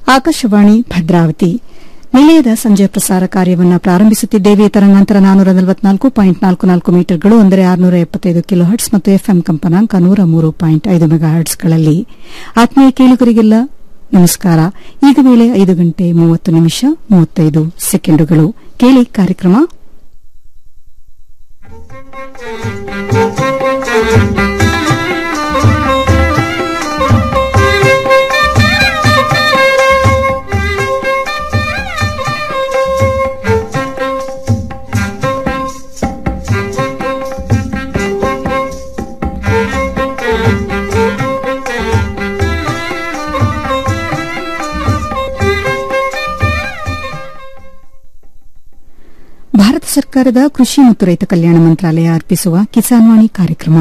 ಆಕಾಶವಾಣಿ ಭದ್ರಾವತಿ ನಿಲಯದ ಸಂಜೆ ಪ್ರಸಾರ ಕಾರ್ಯವನ್ನು ಪ್ರಾರಂಭಿಸುತ್ತಿದ್ದೇವೆ ತರಂಗಾಂತರ ನಾನೂರ ನಲವತ್ನಾಲ್ಕು ಪಾಯಿಂಟ್ ನಾಲ್ಕು ನಾಲ್ಕು ಮೀಟರ್ಗಳು ಅಂದರೆ ಆರುನೂರ ಎಪ್ಪತ್ತೈದು ಕಿಲೋ ಹರ್ಟ್ಸ್ ಮತ್ತು ಎಫ್ಎಂ ಕಂಪನಾಂಕ ನೂರ ಮೂರು ಪಾಯಿಂಟ್ ಐದು ಮೆಗಾ ಹರ್ಟ್ಸ್ಗಳಲ್ಲಿ ಆತ್ಮೀಯ ಕೇಳುಗರಿಗೆಲ್ಲ ನಮಸ್ಕಾರ ಈಗ ವೇಳೆ ಐದು ಗಂಟೆ ಮೂವತ್ತು ನಿಮಿಷ ಮೂವತ್ತೈದು ಸೆಕೆಂಡುಗಳು ಕೇಳಿ ಕಾರ್ಯಕ್ರಮ ಭಾರತ ಸರ್ಕಾರದ ಕೃಷಿ ಮತ್ತು ರೈತ ಕಲ್ಯಾಣ ಮಂತ್ರಾಲಯ ಅರ್ಪಿಸುವ ಕಿಸಾನ್ವಾಣಿ ಕಾರ್ಯಕ್ರಮ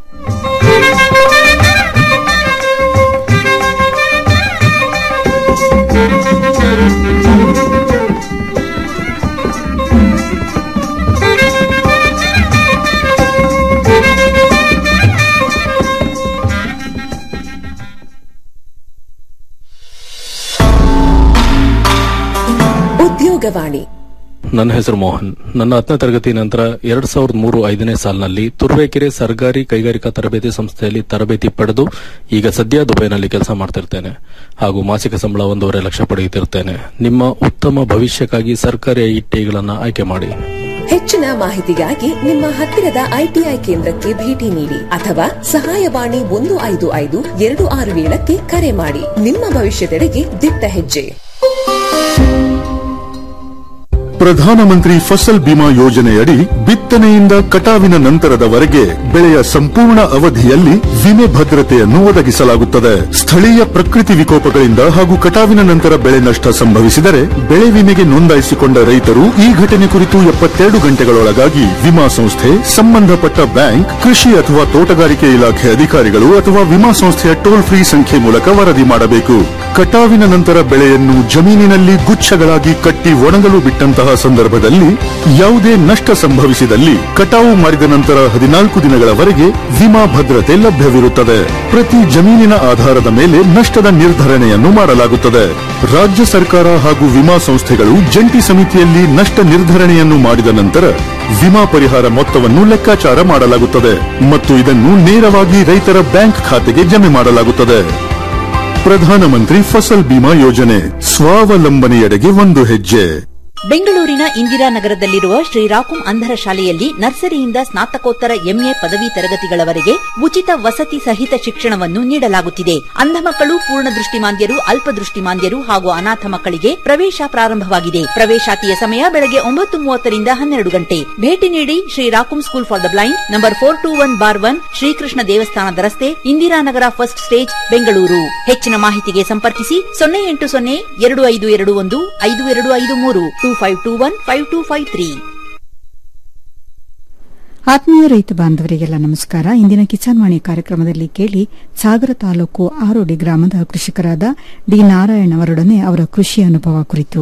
ಉದ್ಯೋಗವಾಣಿ ನನ್ನ ಹೆಸರು ಮೋಹನ್ ನನ್ನ ಹತ್ತನೇ ತರಗತಿ ನಂತರ ಎರಡ್ ಸಾವಿರದ ಮೂರು ಐದನೇ ಸಾಲಿನಲ್ಲಿ ತುರುವೇಕೆರೆ ಸರ್ಕಾರಿ ಕೈಗಾರಿಕಾ ತರಬೇತಿ ಸಂಸ್ಥೆಯಲ್ಲಿ ತರಬೇತಿ ಪಡೆದು ಈಗ ಸದ್ಯ ದುಬೈನಲ್ಲಿ ಕೆಲಸ ಮಾಡ್ತಿರ್ತೇನೆ ಹಾಗೂ ಮಾಸಿಕ ಸಂಬಳ ಒಂದೂವರೆ ಲಕ್ಷ ಪಡೆಯುತ್ತಿರ್ತೇನೆ ನಿಮ್ಮ ಉತ್ತಮ ಭವಿಷ್ಯಕ್ಕಾಗಿ ಸರ್ಕಾರಿ ಐಟಿಗಳನ್ನು ಆಯ್ಕೆ ಮಾಡಿ ಹೆಚ್ಚಿನ ಮಾಹಿತಿಗಾಗಿ ನಿಮ್ಮ ಹತ್ತಿರದ ಐಟಿಐ ಕೇಂದ್ರಕ್ಕೆ ಭೇಟಿ ನೀಡಿ ಅಥವಾ ಸಹಾಯವಾಣಿ ಒಂದು ಐದು ಐದು ಎರಡು ಆರು ಏಳಕ್ಕೆ ಕರೆ ಮಾಡಿ ನಿಮ್ಮ ಭವಿಷ್ಯದೆಡೆಗೆ ದಿಟ್ಟ ಹೆಜ್ಜೆ ಪ್ರಧಾನಮಂತ್ರಿ ಫಸಲ್ ಬಿಮಾ ಯೋಜನೆಯಡಿ ಬಿತ್ತನೆಯಿಂದ ಕಟಾವಿನ ನಂತರದವರೆಗೆ ಬೆಳೆಯ ಸಂಪೂರ್ಣ ಅವಧಿಯಲ್ಲಿ ವಿಮೆ ಭದ್ರತೆಯನ್ನು ಒದಗಿಸಲಾಗುತ್ತದೆ ಸ್ಥಳೀಯ ಪ್ರಕೃತಿ ವಿಕೋಪಗಳಿಂದ ಹಾಗೂ ಕಟಾವಿನ ನಂತರ ಬೆಳೆ ನಷ್ಟ ಸಂಭವಿಸಿದರೆ ಬೆಳೆ ವಿಮೆಗೆ ನೋಂದಾಯಿಸಿಕೊಂಡ ರೈತರು ಈ ಘಟನೆ ಕುರಿತು ಎಪ್ಪತ್ತೆರಡು ಗಂಟೆಗಳೊಳಗಾಗಿ ವಿಮಾ ಸಂಸ್ಥೆ ಸಂಬಂಧಪಟ್ಟ ಬ್ಯಾಂಕ್ ಕೃಷಿ ಅಥವಾ ತೋಟಗಾರಿಕೆ ಇಲಾಖೆ ಅಧಿಕಾರಿಗಳು ಅಥವಾ ವಿಮಾ ಸಂಸ್ಥೆಯ ಟೋಲ್ ಫ್ರೀ ಸಂಖ್ಯೆ ಮೂಲಕ ವರದಿ ಮಾಡಬೇಕು ಕಟಾವಿನ ನಂತರ ಬೆಳೆಯನ್ನು ಜಮೀನಿನಲ್ಲಿ ಗುಚ್ಛಗಳಾಗಿ ಕಟ್ಟಿ ಒಣಗಲು ಬಿಟ್ಟಂತಹ ಸಂದರ್ಭದಲ್ಲಿ ಯಾವುದೇ ನಷ್ಟ ಸಂಭವಿಸಿದಲ್ಲಿ ಕಟಾವು ಮಾಡಿದ ನಂತರ ಹದಿನಾಲ್ಕು ದಿನಗಳವರೆಗೆ ವಿಮಾ ಭದ್ರತೆ ಲಭ್ಯವಿರುತ್ತದೆ ಪ್ರತಿ ಜಮೀನಿನ ಆಧಾರದ ಮೇಲೆ ನಷ್ಟದ ನಿರ್ಧರಣೆಯನ್ನು ಮಾಡಲಾಗುತ್ತದೆ ರಾಜ್ಯ ಸರ್ಕಾರ ಹಾಗೂ ವಿಮಾ ಸಂಸ್ಥೆಗಳು ಜಂಟಿ ಸಮಿತಿಯಲ್ಲಿ ನಷ್ಟ ನಿರ್ಧರಣೆಯನ್ನು ಮಾಡಿದ ನಂತರ ವಿಮಾ ಪರಿಹಾರ ಮೊತ್ತವನ್ನು ಲೆಕ್ಕಾಚಾರ ಮಾಡಲಾಗುತ್ತದೆ ಮತ್ತು ಇದನ್ನು ನೇರವಾಗಿ ರೈತರ ಬ್ಯಾಂಕ್ ಖಾತೆಗೆ ಜಮೆ ಮಾಡಲಾಗುತ್ತದೆ ಪ್ರಧಾನಮಂತ್ರಿ ಫಸಲ್ ಬಿಮಾ ಯೋಜನೆ ಸ್ವಾವಲಂಬನೆಯೆಡೆಗೆ ಒಂದು ಹೆಜ್ಜೆ ಬೆಂಗಳೂರಿನ ಇಂದಿರಾನಗರದಲ್ಲಿರುವ ಶ್ರೀರಾಕುಂ ಅಂಧರ ಶಾಲೆಯಲ್ಲಿ ನರ್ಸರಿಯಿಂದ ಸ್ನಾತಕೋತ್ತರ ಎಂಎ ಪದವಿ ತರಗತಿಗಳವರೆಗೆ ಉಚಿತ ವಸತಿ ಸಹಿತ ಶಿಕ್ಷಣವನ್ನು ನೀಡಲಾಗುತ್ತಿದೆ ಅಂಧ ಮಕ್ಕಳು ಪೂರ್ಣ ದೃಷ್ಟಿಮಾಂದ್ಯರು ಅಲ್ಪದೃಷ್ಟಿಮಾಂದ್ಯರು ಹಾಗೂ ಅನಾಥ ಮಕ್ಕಳಿಗೆ ಪ್ರವೇಶ ಪ್ರಾರಂಭವಾಗಿದೆ ಪ್ರವೇಶಾತಿಯ ಸಮಯ ಬೆಳಗ್ಗೆ ಒಂಬತ್ತು ಮೂವತ್ತರಿಂದ ಹನ್ನೆರಡು ಗಂಟೆ ಭೇಟಿ ನೀಡಿ ಶ್ರೀರಾಕುಂ school for the blind number four two one bar one Shrikrishna ದೇವಸ್ಥಾನದ ರಸ್ತೆ ಇಂದಿರಾನಗರ ಫಸ್ಟ್ ಸ್ಟೇಜ್ ಬೆಂಗಳೂರು ಹೆಚ್ಚಿನ ಮಾಹಿತಿಗೆ ಸಂಪರ್ಕಿಸಿ ಸೊನ್ನೆ ಎಂಟು ಸೊನ್ನೆ ಎರಡು ಐದು ಎರಡು ಒಂದು ಐದು ಎರಡು ಐದು ಮೂರು two five two one five two five three ಆತ್ಮೀಯ ರೈತ ಬಾಂಧವರಿಗೆಲ್ಲ ನಮಸ್ಕಾರ ಇಂದಿನ ಕಿಸಾನ್ವಾಣಿ ಕಾರ್ಯಕ್ರಮದಲ್ಲಿ ಕೇಳಿ ಸಾಗರ ತಾಲೂಕು ಆರೋಡಿ ಗ್ರಾಮದ ಕೃಷಿಕರಾದ ಡಿ ನಾರಾಯಣ್ ಅವರೊಡನೆ ಅವರ ಕೃಷಿ ಅನುಭವ ಕುರಿತು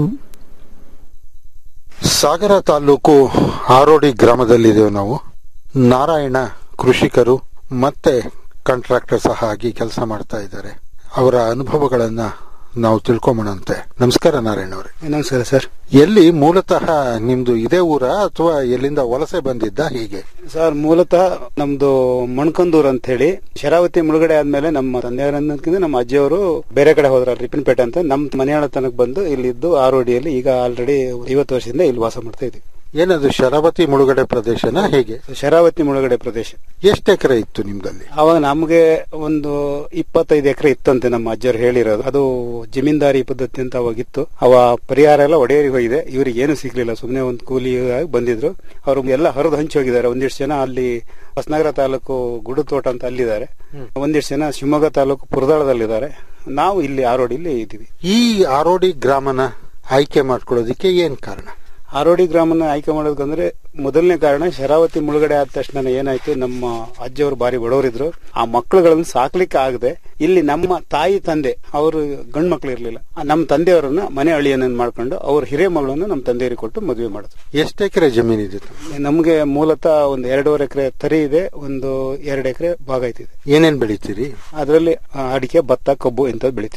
ಸಾಗರ ತಾಲೂಕು ಆರೋಡಿ ಗ್ರಾಮದಲ್ಲಿದ್ದೇವೆ ನಾವು ನಾರಾಯಣ ಕೃಷಿಕರು ಮತ್ತೆ ಕಾಂಟ್ರಾಕ್ಟರ್ ಸಹ ಆಗಿ ಕೆಲಸ ಮಾಡ್ತಾ ಇದ್ದಾರೆ ಅವರ ಅನುಭವಗಳನ್ನ ನಾವು ತಿಳ್ಕೊಂಬಣಂತೆ ನಮಸ್ಕಾರ ನಾರಾಯಣ ಅವರೇ ನಮಸ್ಕಾರ ಸರ್ ಎಲ್ಲಿ ಮೂಲತಃ ನಿಮ್ದು ಇದೇ ಊರ ಅಥವಾ ಎಲ್ಲಿಂದ ವಲಸೆ ಬಂದಿದ್ದ ಹೀಗೆ ಸರ್ ಮೂಲತಃ ನಮ್ದು ಮಣ್ಕಂದೂರ್ ಅಂತ ಹೇಳಿ ಶರಾವತಿ ಮುಳುಗಡೆ ಆದ್ಮೇಲೆ ನಮ್ಮ ತಂದೆಯವರನ್ನಕ್ಕಿಂತ ನಮ್ಮ ಅಜ್ಜಿಯವರು ಬೇರೆ ಕಡೆ ಹೋದ್ರ ರಿಪಿನ್ಪೇಟೆ ಅಂತ ನಮ್ಮ ಮನೆಯಾಳ ತನಕ ಬಂದು ಇಲ್ಲಿದ್ದು ಆರೋಡಿಯಲ್ಲಿ ಈಗ ಆಲ್ರೆಡಿ ಐವತ್ತು ವರ್ಷದಿಂದ ಇಲ್ಲಿ ವಾಸ ಮಾಡ್ತಾ ಇದ್ದೀವಿ ಏನದು ಶರಾವತಿ ಮುಳುಗಡೆ ಪ್ರದೇಶನ ಹೇಗೆ ಶರಾವತಿ ಮುಳುಗಡೆ ಪ್ರದೇಶ ಎಷ್ಟು ಎಕರೆ ಇತ್ತು ನಿಮ್ದಲ್ಲಿ ಅವಾಗ ನಮ್ಗೆ ಒಂದು ಇಪ್ಪತ್ತೈದು ಎಕರೆ ಇತ್ತಂತೆ ನಮ್ಮ ಅಜ್ಜರು ಹೇಳಿರೋದು ಅದು ಜಮೀನ್ದಾರಿ ಪದ್ಧತಿ ಅಂತ ಅವಾಗಿತ್ತು ಅವ ಪರಿಹಾರ ಎಲ್ಲ ಒಡೆಯರಿಗೆ ಹೋಗಿದೆ ಇವ್ರಿಗೆ ಏನು ಸಿಗ್ಲಿಲ್ಲ ಸುಮ್ಮನೆ ಒಂದು ಕೂಲಿ ಆಗಿ ಬಂದಿದ್ರು ಅವರು ಎಲ್ಲ ಹರಿದು ಹಂಚಿ ಹೋಗಿದ್ದಾರೆ ಒಂದಿಷ್ಟು ಜನ ಅಲ್ಲಿ ಹೊಸನಗರ ತಾಲೂಕು ಗುಡುತೋಟ ಅಂತ ಅಲ್ಲಿದ್ದಾರೆ ಒಂದಿಷ್ಟು ಜನ ಶಿವಮೊಗ್ಗ ತಾಲೂಕು ಪುರದಾಳದಲ್ಲಿದ್ದಾರೆ ನಾವು ಇಲ್ಲಿ ಆರೋಡಿಲಿ ಇದ್ದೀವಿ ಈ ಆರೋಡಿ ಗ್ರಾಮನ ಆಯ್ಕೆ ಮಾಡ್ಕೊಳ್ಳೋದಿಕ್ಕೆ ಏನ್ ಕಾರಣ ಆರೋಡಿ ಗ್ರಾಮನ ಆಯ್ಕೆ ಮಾಡೋದಕ್ಕಂದ್ರೆ ಮೊದಲನೇ ಕಾರಣ ಶರಾವತಿ ಮುಳುಗಡೆ ಆದ ತಕ್ಷಣ ಏನಾಯ್ತು ನಮ್ಮ ಅಜ್ಜಿಯವರು ಬಾರಿ ಬಡವರಿದ್ರು ಆ ಮಕ್ಕಳುಗಳನ್ನ ಸಾಕ್ಲಿಕ್ಕೆ ಆಗದೆ ಇಲ್ಲಿ ನಮ್ಮ ತಾಯಿ ತಂದೆ ಅವರು ಗಂಡು ಮಕ್ಳು ಇರ್ಲಿಲ್ಲ ಆ ನಮ್ಮ ತಂದೆಯವರನ್ನ ಮನೆ ಅಳಿಯನ್ನ ಮಾಡ್ಕೊಂಡು ಅವ್ರ ಹಿರಿಯ ಮಗಳನ್ನ ನಮ್ಮ ತಂದೆಯವರಿಗೆ ಕೊಟ್ಟು ಮದುವೆ ಮಾಡಿದ್ರು ಎಷ್ಟು ಎಕರೆ ಜಮೀನಿದೆ ನಮ್ಗೆ ಮೂಲತಃ ಒಂದು ಎರಡೂವರೆ ಎಕರೆ ತರಿ ಇದೆ ಒಂದು ಎರಡು ಎಕರೆ ಭಾಗ ಐತಿದೆ ಏನೇನ್ ಬೆಳಿತೀರಿ ಅದರಲ್ಲಿ ಅಡಿಕೆ ಭತ್ತ ಕಬ್ಬು ಇಂಥದ್ದು ಬೆಳಿತೀವಿ ಸರ್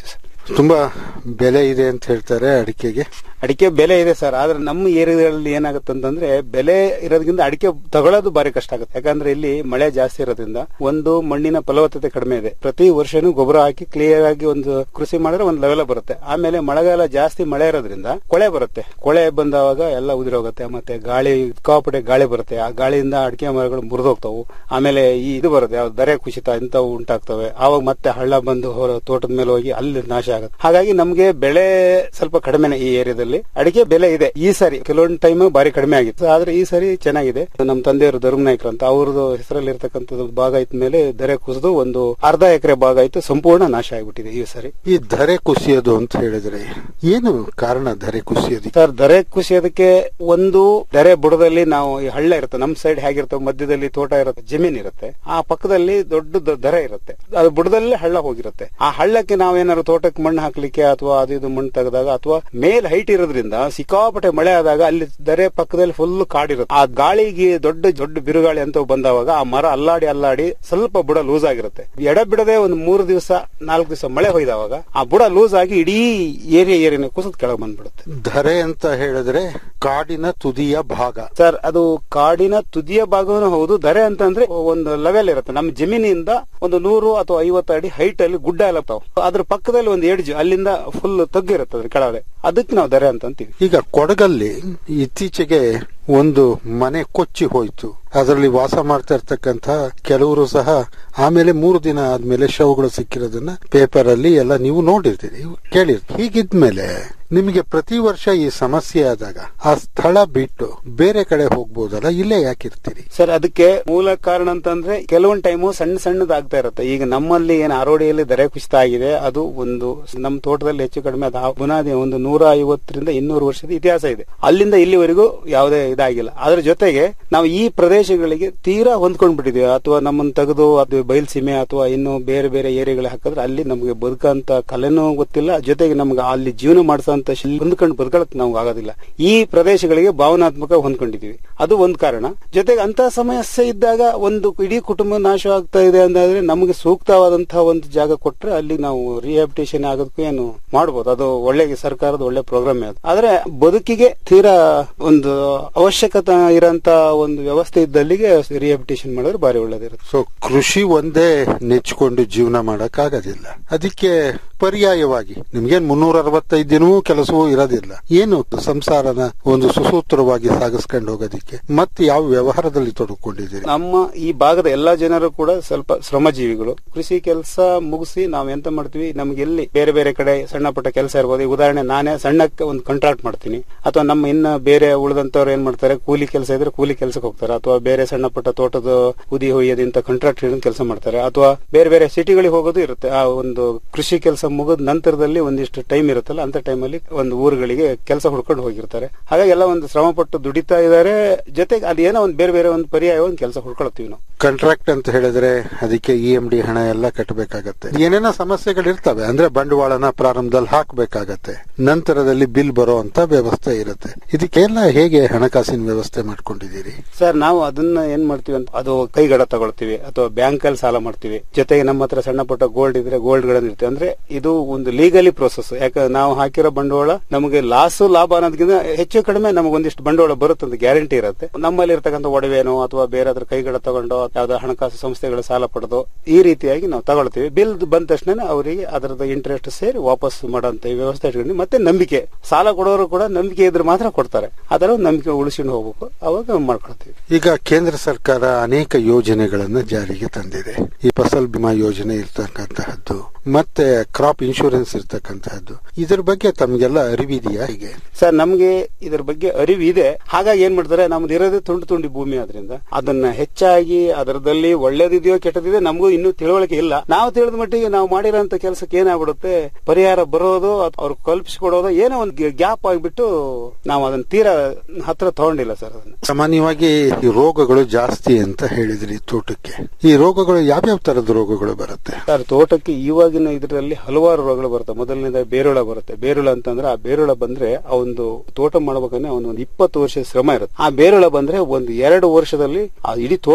ತುಂಬಾ ಬೆಲೆ ಇದೆ ಅಂತ ಹೇಳ್ತಾರೆ ಅಡಿಕೆಗೆ ಅಡಿಕೆ ಬೆಲೆ ಇದೆ ಸರ್ ಆದ್ರೆ ನಮ್ಮ ಏರಿಯಾದಲ್ಲಿ ಏನಾಗುತ್ತೆ ಅಂತಂದ್ರೆ ಬೆಲೆ ಇರೋದ್ರಿಂದ ಅಡಿಕೆ ತಗೊಳ್ಳೋದು ಬಾರಿ ಕಷ್ಟ ಆಗುತ್ತೆ ಯಾಕಂದ್ರೆ ಇಲ್ಲಿ ಮಳೆ ಜಾಸ್ತಿ ಇರೋದ್ರಿಂದ ಒಂದು ಮಣ್ಣಿನ ಫಲವತ್ತತೆ ಕಡಿಮೆ ಇದೆ ಪ್ರತಿ ವರ್ಷನೂ ಗೊಬ್ಬರ ಹಾಕಿ ಕ್ಲಿಯರ್ ಆಗಿ ಒಂದು ಕೃಷಿ ಮಾಡಿದ್ರೆ ಒಂದು ಲೆವೆಲ್ ಬರುತ್ತೆ ಆಮೇಲೆ ಮಳೆಗಾಲ ಜಾಸ್ತಿ ಮಳೆ ಇರೋದ್ರಿಂದ ಕೊಳೆ ಬರುತ್ತೆ ಕೊಳೆ ಬಂದವಾಗ ಎಲ್ಲ ಉದುರೋಗುತ್ತೆ ಮತ್ತೆ ಗಾಳಿ ಸಿಕ್ಕಾಪಟ್ಟೆ ಗಾಳಿ ಬರುತ್ತೆ ಆ ಗಾಳಿಯಿಂದ ಅಡಿಕೆ ಮರಗಳು ಮುರಿದೋಗ್ತಾವು ಆಮೇಲೆ ಈ ಇದು ಬರುತ್ತೆ ಯಾವ್ದು ದರೆ ಕುಸಿತ ಇಂಥವು ಉಂಟಾಗ್ತವೆ ಆವಾಗ ಮತ್ತೆ ಹಳ್ಳ ಬಂದು ಹೊರ ತೋಟದ ಮೇಲೆ ಹೋಗಿ ಅಲ್ಲಿ ನಾಶ ಆಗುತ್ತೆ ಹಾಗಾಗಿ ನಮ್ಗೆ ಬೆಳೆ ಸ್ವಲ್ಪ ಕಡಿಮೆನೆ ಈ ಏರಿಯಾದಲ್ಲಿ ಅಡಿಕೆ ಬೆಲೆ ಇದೆ ಈ ಸಾರಿ ಕೆಲವೊಂದು ಟೈಮ್ ಬಾರಿ ಕಡಿಮೆ ಆಗಿತ್ತು ಆದ್ರೆ ಈ ಸಾರಿ ಚೆನ್ನಾಗಿದೆ ನಮ್ಮ ತಂದೆಯವರು ಧರ್ಮ ನಾಯ್ಕರು ಅಂತ ಅವ್ರದ್ದು ಹೆಸರಲ್ಲಿ ಇರ್ತಕ್ಕಂಥದ್ದು ಭಾಗ ಇದ್ದ ಮೇಲೆ ದರೆ ಕುಸಿದು ಒಂದು ಅರ್ಧ ಎಕರೆ ಭಾಗ ಆಯ್ತು ಸಂಪೂರ್ಣ ನಾಶ ಆಗಿಬಿಟ್ಟಿದೆ ಈ ಸಾರಿ ಈ ಧರೆ ಕುಸಿಯೋದು ಅಂತ ಹೇಳಿದ್ರೆ ಏನು ಕಾರಣ ಧರೆ ಕುಸಿಯೋದಕ್ಕೆ ಸರ್ ದರೆ ಕುಸಿಯೋದಕ್ಕೆ ಒಂದು ದರೆ ಬುಡದಲ್ಲಿ ನಾವು ಈ ಹಳ್ಳ ಇರುತ್ತೆ ನಮ್ ಸೈಡ್ ಹೇಗಿರ್ತವೆ ಮಧ್ಯದಲ್ಲಿ ತೋಟ ಇರುತ್ತೆ ಜಮೀನ್ ಇರುತ್ತೆ ಆ ಪಕ್ಕದಲ್ಲಿ ದೊಡ್ಡ ದ- ದರೆ ಇರುತ್ತೆ ಅದು ಬುಡದಲ್ಲಿ ಹಳ್ಳ ಹೋಗಿರುತ್ತೆ ಆ ಹಳ್ಳಕ್ಕೆ ನಾವೇನಾದ್ರು ತೋಟಕ್ಕೆ ಮಣ್ಣು ಹಾಕ್ಲಿಕ್ಕೆ ಅಥವಾ ಅದು ಇದು ಮಣ್ಣು ತೆಗೆದಾಗ ಅಥವಾ ಮೇಲ್ ಹೈಟ್ ಇರೋದ್ರಿಂದ ಸಿಕ್ಕಾಪಟ್ಟೆ ಮಳೆ ಆದಾಗ ಅಲ್ಲಿ ದರೆ ಪಕ್ಕದಲ್ಲಿ ಫುಲ್ ಕಾಡಿರುತ್ತೆ ಆ ಗಾಳಿಗೆ ದೊಡ್ಡ ದೊಡ್ಡ ಬಿರುಗಾಳಿ ಅಂತ ಬಂದವಾಗ ಆ ಮರ ಅಲ್ಲಾಡಿ ಅಲ್ಲಾಡಿ ಸ್ವಲ್ಪ ಬುಡ ಲೂಸ್ ಆಗಿರುತ್ತೆ ಎಡ ಬಿಡದೆ ಒಂದು ಮೂರು ದಿವಸ ನಾಲ್ಕು ದಿವಸ ಮಳೆ ಹೊಯ್ದವಾಗ ಆ ಬುಡ ಲೂಸ್ ಆಗಿ ಇಡೀ ಏರಿಯಾ ಏರಿಯಾ ಕುಸಿದ್ ಕೆಳಗೆ ಬಂದ್ಬಿಡುತ್ತೆ ಧರೆ ಅಂತ ಹೇಳಿದ್ರೆ ಕಾಡಿನ ತುದಿಯ ಭಾಗ ಸರ್ ಅದು ಕಾಡಿನ ತುದಿಯ ಭಾಗವೂ ಹೌದು ದರೆ ಅಂತಂದ್ರೆ ಒಂದು ಲೆವೆಲ್ ಇರುತ್ತೆ ನಮ್ಮ ಜಮೀನಿಂದ ಒಂದು ನೂರು ಅಥವಾ ಐವತ್ತು ಅಡಿ ಹೈಟ್ ಅಲ್ಲಿ ಗುಡ್ಡ ಎಲ್ಲ ಇರ್ತಾವ ಅದ್ರ ಪಕ್ಕದಲ್ಲಿ ಒಂದು ಎಡ್ಜ್ ಅಲ್ಲಿಂದ ಫುಲ್ ತಗ್ಗಿರುತ್ತೆ ಅದ್ರ ಕೆಳಗಡೆ ಅದಕ್ಕೆ ನಾವು ದರೆ ಅಂತ ಅಂತೀವಿ ಈಗ ಕೊಡಗಲ್ಲಿ ಇತ್ತೀಚೆಗೆ ಒಂದು ಮನೆ ಕೊಚ್ಚಿ ಹೋಯ್ತು ಅದರಲ್ಲಿ ವಾಸ ಮಾಡ್ತಾ ಇರ್ತಕ್ಕಂತ ಕೆಲವರು ಸಹ ಆಮೇಲೆ ಮೂರು ದಿನ ಆದ್ಮೇಲೆ ಶವಗಳು ಸಿಕ್ಕಿರೋದನ್ನ ಪೇಪರ್ ಅಲ್ಲಿ ಎಲ್ಲ ನೀವು ನೋಡಿರ್ತೀರಿ ಕೇಳಿರ್ತೀರಿ ಹೀಗಿದ್ಮೇಲೆ ನಿಮಗೆ ಪ್ರತಿ ವರ್ಷ ಈ ಸಮಸ್ಯೆ ಆದಾಗ ಆ ಸ್ಥಳ ಬಿಟ್ಟು ಬೇರೆ ಕಡೆ ಹೋಗ್ಬೋದಲ್ಲ ಇಲ್ಲೇ ಯಾಕಿರ್ತೀರಿ ಸರ್ ಅದಕ್ಕೆ ಮೂಲ ಕಾರಣ ಅಂತಂದ್ರೆ ಕೆಲವೊಂದು ಟೈಮು ಸಣ್ಣ ಸಣ್ಣದಾಗ್ತಾ ಇರುತ್ತೆ ಈಗ ನಮ್ಮಲ್ಲಿ ಏನು ಆರೋಡಿಯಲ್ಲಿ ದರೆ ಕುಸಿತ ಆಗಿದೆ ಅದು ಒಂದು ನಮ್ಮ ತೋಟದಲ್ಲಿ ಹೆಚ್ಚು ಕಡಿಮೆ ಅದು ಆ ಬುನಾದಿ ಒಂದು ನೂರ ಐವತ್ತರಿಂದ ಇನ್ನೂರು ವರ್ಷದ ಇತಿಹಾಸ ಇದೆ ಅಲ್ಲಿಂದ ಇಲ್ಲಿವರೆಗೂ ಯಾವುದೇ ಇದಾಗಿಲ್ಲ ಅದ್ರ ಜೊತೆಗೆ ನಾವು ಈ ಪ್ರದೇಶಗಳಿಗೆ ತೀರಾ ಹೊಂದ್ಕೊಂಡ್ಬಿಟ್ಟಿದೀವಿ ಅಥವಾ ನಮ್ಮನ್ನ ತೆಗೆದು ಅದು ಬಯಲ್ಸೀಮೆ ಅಥವಾ ಇನ್ನು ಬೇರೆ ಬೇರೆ ಏರಿಯಾಗಳಿಗೆ ಹಾಕಿದ್ರೆ ಅಲ್ಲಿ ನಮಗೆ ಬದುಕಂತ ಕಲೆನೂ ಗೊತ್ತಿಲ್ಲ ಜೊತೆಗೆ ನಮ್ಗೆ ಅಲ್ಲಿ ಜೀವನ ಮಾಡಿಸೋಂತ ಶಿಲ್ ಹೊಂದ್ಕೊಂಡು ಬದುಕಳಕ್ ನಾವು ಆಗೋದಿಲ್ಲ ಈ ಪ್ರದೇಶಗಳಿಗೆ ಭಾವನಾತ್ಮಕ ಹೊಂದ್ಕೊಂಡಿದೀವಿ ಅದು ಒಂದು ಕಾರಣ ಜೊತೆಗೆ ಅಂತ ಸಮಸ್ಯೆ ಇದ್ದಾಗ ಒಂದು ಇಡೀ ಕುಟುಂಬ ನಾಶ ಆಗ್ತಾ ಇದೆ ಅಂದಾದ್ರೆ ನಮಗೆ ಸೂಕ್ತವಾದಂತಹ ಒಂದು ಜಾಗ ಕೊಟ್ರೆ ಅಲ್ಲಿ ನಾವು ರಿಹಾಬಿಟೇಷನ್ ಆಗೋದಕ್ಕೂ ಏನು ಮಾಡಬಹುದು ಅದು ಒಳ್ಳೆ ಸರ್ಕಾರದ ಒಳ್ಳೆ ಪ್ರೋಗ್ರಾಮ್ ಅದು ಆದ್ರೆ ಬದುಕಿಗೆ ತೀರಾ ಒಂದು ಅವಶ್ಯಕತೆ ಇರೋಂತ ಒಂದು ವ್ಯವಸ್ಥೆ ಇದ್ದಲ್ಲಿಗೆ ರಿಹಾಬಿಟೇಷನ್ ಮಾಡಿದ್ರೆ ಬಾರಿ ಒಳ್ಳೇದಿರುತ್ತೆ ಸೊ ಕೃಷಿ ಒಂದೇ ನೆಚ್ಕೊಂಡು ಜೀವನ ಮಾಡಕ್ ಆಗೋದಿಲ್ಲ ಅದಕ್ಕೆ ಪರ್ಯಾಯವಾಗಿ ನಿಮ್ಗೇನ್ ಮುನ್ನೂರ ಅರವತ್ತೈದು ದಿನವೂ ಕೆಲಸವೂ ಇರೋದಿಲ್ಲ ಏನು ಸಂಸಾರನ ಒಂದು ಸುಸೂತ್ರವಾಗಿ ಸಾಗಿಸ್ಕೊಂಡು ಹೋಗೋದಿಕ್ಕೆ ಮತ್ತೆ ಯಾವ ವ್ಯವಹಾರದಲ್ಲಿ ತೊಡಕೊಂಡಿದ್ದೀರಿ ನಮ್ಮ ಈ ಭಾಗದ ಎಲ್ಲಾ ಜನರು ಕೂಡ ಸ್ವಲ್ಪ ಶ್ರಮಜೀವಿಗಳು ಕೃಷಿ ಕೆಲಸ ಮುಗಿಸಿ ನಾವ್ ಎಂತ ಮಾಡ್ತೀವಿ ನಮ್ಗೆ ಎಲ್ಲಿ ಬೇರೆ ಬೇರೆ ಕಡೆ ಸಣ್ಣ ಪುಟ್ಟ ಕೆಲಸ ಇರ್ಬೋದು ಈಗ ಉದಾಹರಣೆ ನಾನೇ ಸಣ್ಣಕ್ಕೆ ಒಂದು ಕಾಂಟ್ರಾಕ್ಟ್ ಮಾಡ್ತೀನಿ ಅಥವಾ ನಮ್ಮ ಇನ್ನ ಬೇರೆ ಉಳಿದಂತವ್ರು ಏನ್ ಮಾಡ್ತಾರೆ ಕೂಲಿ ಕೆಲಸ ಇದ್ರೆ ಕೂಲಿ ಕೆಲಸಕ್ಕೆ ಹೋಗ್ತಾರೆ ಅಥವಾ ಬೇರೆ ಸಣ್ಣ ಪುಟ್ಟ ತೋಟದ ಉದಿ ಹೊಯ್ಯೋದಿಂತ ಕಾಂಟ್ರಾಕ್ಟ್ ಕೆಲಸ ಮಾಡ್ತಾರೆ ಅಥವಾ ಬೇರೆ ಬೇರೆ ಸಿಟಿಗಳಿಗೆ ಹೋಗೋದು ಇರುತ್ತೆ ಆ ಒಂದು ಕೃಷಿ ಕೆಲಸ ಮುಗಿದ ನಂತರದಲ್ಲಿ ಒಂದಿಷ್ಟು ಟೈಮ್ ಇರುತ್ತಲ್ಲ ಅಂತ ಟೈಮಲ್ಲಿ ಒಂದು ಊರುಗಳಿಗೆ ಕೆಲಸ ಹುಡ್ಕೊಂಡು ಹೋಗಿರ್ತಾರೆ ಹಾಗಾಗಿ ಎಲ್ಲ ಒಂದು ಶ್ರಮ ಪಟ್ಟು ದುಡಿತಾ ಇದ್ದಾರೆ ಜೊತೆಗೆ ಅದೇನೋ ಒಂದು ಬೇರೆ ಬೇರೆ ಒಂದು ಪರ್ಯಾಯ ಒಂದು ಕೆಲಸ ಹುಡ್ಕೊಳ್ತೀವಿ ನಾವು ಕಾಂಟ್ರಾಕ್ಟ್ ಅಂತ ಹೇಳಿದ್ರೆ ಅದಕ್ಕೆ ಇ ಎಂ ಡಿ ಹಣ ಎಲ್ಲ ಕಟ್ಟಬೇಕಾಗತ್ತೆ ಏನೇನೋ ಸಮಸ್ಯೆಗಳಿರ್ತವೆ ಅಂದ್ರೆ ಬಂಡವಾಳನ ಪ್ರಾರಂಭದಲ್ಲಿ ಹಾಕಬೇಕಾಗತ್ತೆ ನಂತರದಲ್ಲಿ ಬಿಲ್ ಬರೋ ಅಂತ ವ್ಯವಸ್ಥೆ ಇರುತ್ತೆ ಇದಕ್ಕೆಲ್ಲ ಹೇಗೆ ಹಣಕಾಸಿನ ವ್ಯವಸ್ಥೆ ಮಾಡ್ಕೊಂಡಿದ್ದೀರಿ ಸರ್ ನಾವು ಅದನ್ನ ಏನ್ ಮಾಡ್ತೀವಿ ಅಂತ ಅದು ಕೈಗಡ ತಗೊಳ್ತೀವಿ ಅಥವಾ ಬ್ಯಾಂಕ್ ಅಲ್ಲಿ ಸಾಲ ಮಾಡ್ತೀವಿ ಜೊತೆಗೆ ನಮ್ಮ ಹತ್ರ ಸಣ್ಣ ಪುಟ್ಟ ಗೋಲ್ಡ್ ಇದ್ರೆ ಗೋಲ್ಡ್ ಗಳನ್ನ ಇರ್ತೀವಿ ಅಂದ್ರೆ ಇದು ಒಂದು ಲೀಗಲಿ ಪ್ರೋಸೆಸ್ ಯಾಕಂದ್ರೆ ನಾವು ಹಾಕಿರೋ ಬಂಡವಾಳ ನಮಗೆ ಲಾಸ್ ಲಾಭ ಅನ್ನೋದಕ್ಕಿಂತ ಹೆಚ್ಚು ಕಡಿಮೆ ನಮಗೊಂದಿಷ್ಟು ಬಂಡವಾಳ ಬರುತ್ತೆ ಅಂತ ಗ್ಯಾರಂಟಿ ಇರುತ್ತೆ ನಮ್ಮಲ್ಲಿ ಇರ್ತಕ್ಕಂಥ ಒಡವೆನೋ ಅಥವಾ ಬೇರೆ ಅದ್ರ ಕೈಗಡ ತಗೊಂಡೋ ಯಾವ್ದೋ ಹಣಕಾಸು ಸಂಸ್ಥೆಗಳ ಸಾಲ ಪಡೆದು ಈ ರೀತಿಯಾಗಿ ನಾವು ತಗೊಳ್ತೀವಿ ಬಿಲ್ ಬಂದ ತಕ್ಷಣ ಅವರಿಗೆ ಅದರದ ಇಂಟ್ರೆಸ್ಟ್ ಸೇರಿ ವಾಪಸ್ ಮಾಡೋಂತ ಈ ವ್ಯವಸ್ಥೆ ಇಟ್ಕೊಂಡು ಮತ್ತೆ ನಂಬಿಕೆ ಸಾಲ ಕೊಡೋರು ಕೂಡ ನಂಬಿಕೆ ಇದ್ರೆ ಮಾತ್ರ ಕೊಡ್ತಾರೆ ಅದರ ಒಂದು ನಂಬಿಕೆ ಉಳಿಸ್ಕೊಂಡು ಹೋಗ್ಬೇಕು ಅವಾಗ ಮಾಡ್ಕೊಳ್ತೀವಿ ಈಗ ಕೇಂದ್ರ ಸರ್ಕಾರ ಅನೇಕ ಯೋಜನೆಗಳನ್ನ ಜಾರಿಗೆ ತಂದಿದೆ ಈ ಫಸಲ್ ಬಿಮಾ ಯೋಜನೆ ಇರ್ತಕ್ಕಂತಹದ್ದು ಮತ್ತೆ ಕ್ರಾಪ್ ಇನ್ಶೂರೆನ್ಸ್ ಇರ್ತಕ್ಕಂತಹದ್ದು ಇದ್ರ ಬಗ್ಗೆ ತಮಗೆಲ್ಲ ಅರಿವಿದೆಯಾ ಹೀಗೆ ಸರ್ ನಮ್ಗೆ ಇದ್ರ ಬಗ್ಗೆ ಅರಿವು ಇದೆ ಹಾಗಾಗಿ ಏನ್ ಮಾಡ್ತಾರೆ ನಮ್ದು ಇರೋದೇ ತುಂಡು ತುಂಡಿ ಭೂಮಿ ಆದ್ರಿಂದ ಅದನ್ನ ಹೆಚ್ಚಾಗಿ ಅದರದಲ್ಲಿ ಒಳ್ಳೇದಿದೆಯೋ ಕೆಟ್ಟದಿದೆ ನಮಗೂ ಇನ್ನೂ ತಿಳುವಳಿಕೆ ಇಲ್ಲ ನಾವು ತಿಳಿದ ಮಟ್ಟಿಗೆ ನಾವು ಮಾಡಿರೋಂತ ಕೆಲಸಕ್ಕೆ ಏನಾಗ್ಬಿಡುತ್ತೆ ಪರಿಹಾರ ಬರೋದು ಅಥವಾ ಅವ್ರು ಕಲ್ಪಿಸಿಕೊಡೋದು ಏನೋ ಒಂದು ಗ್ಯಾಪ್ ಆಗಿಬಿಟ್ಟು ನಾವು ಅದನ್ನ ತೀರಾ ಹತ್ರ ತಗೊಂಡಿಲ್ಲ ಸರ್ ಅದನ್ನ ಸಾಮಾನ್ಯವಾಗಿ ಈ ರೋಗಗಳು ಜಾಸ್ತಿ ಅಂತ ಹೇಳಿದ್ರಿ ತೋಟಕ್ಕೆ ಈ ರೋಗಗಳು ಯಾವ್ಯಾವ ತರದ ರೋಗಗಳು ಬರುತ್ತೆ ಸರ್ ತೋಟಕ್ಕೆ ಇವಾಗಿನ ಇದರಲ್ಲಿ ಹಲವಾರು ರೋಗಗಳು ಬರುತ್ತೆ ಮೊದಲನೇದ ಬೇರುಳ ಬರುತ್ತೆ ಬೇರುಳ ಅಂತಂದ್ರೆ ಆ ಬೇರುಳ ಬಂದ್ರೆ ಆ ಒಂದು ತೋಟ ಮಾಡ್ಬೇಕಂದ್ರೆ ಅವನು ಒಂದು ಇಪ್ಪತ್ತು ವರ್ಷ ಶ್ರಮ ಇರುತ್ತೆ ಆ ಬೇರುಳ ಬಂದ್ರೆ ಒಂದು ಎರಡು ವರ್ಷದಲ್ಲಿ ಆ ಇಡೀ ತೋಟನೇ ಡೆಮಾಲಿಷ್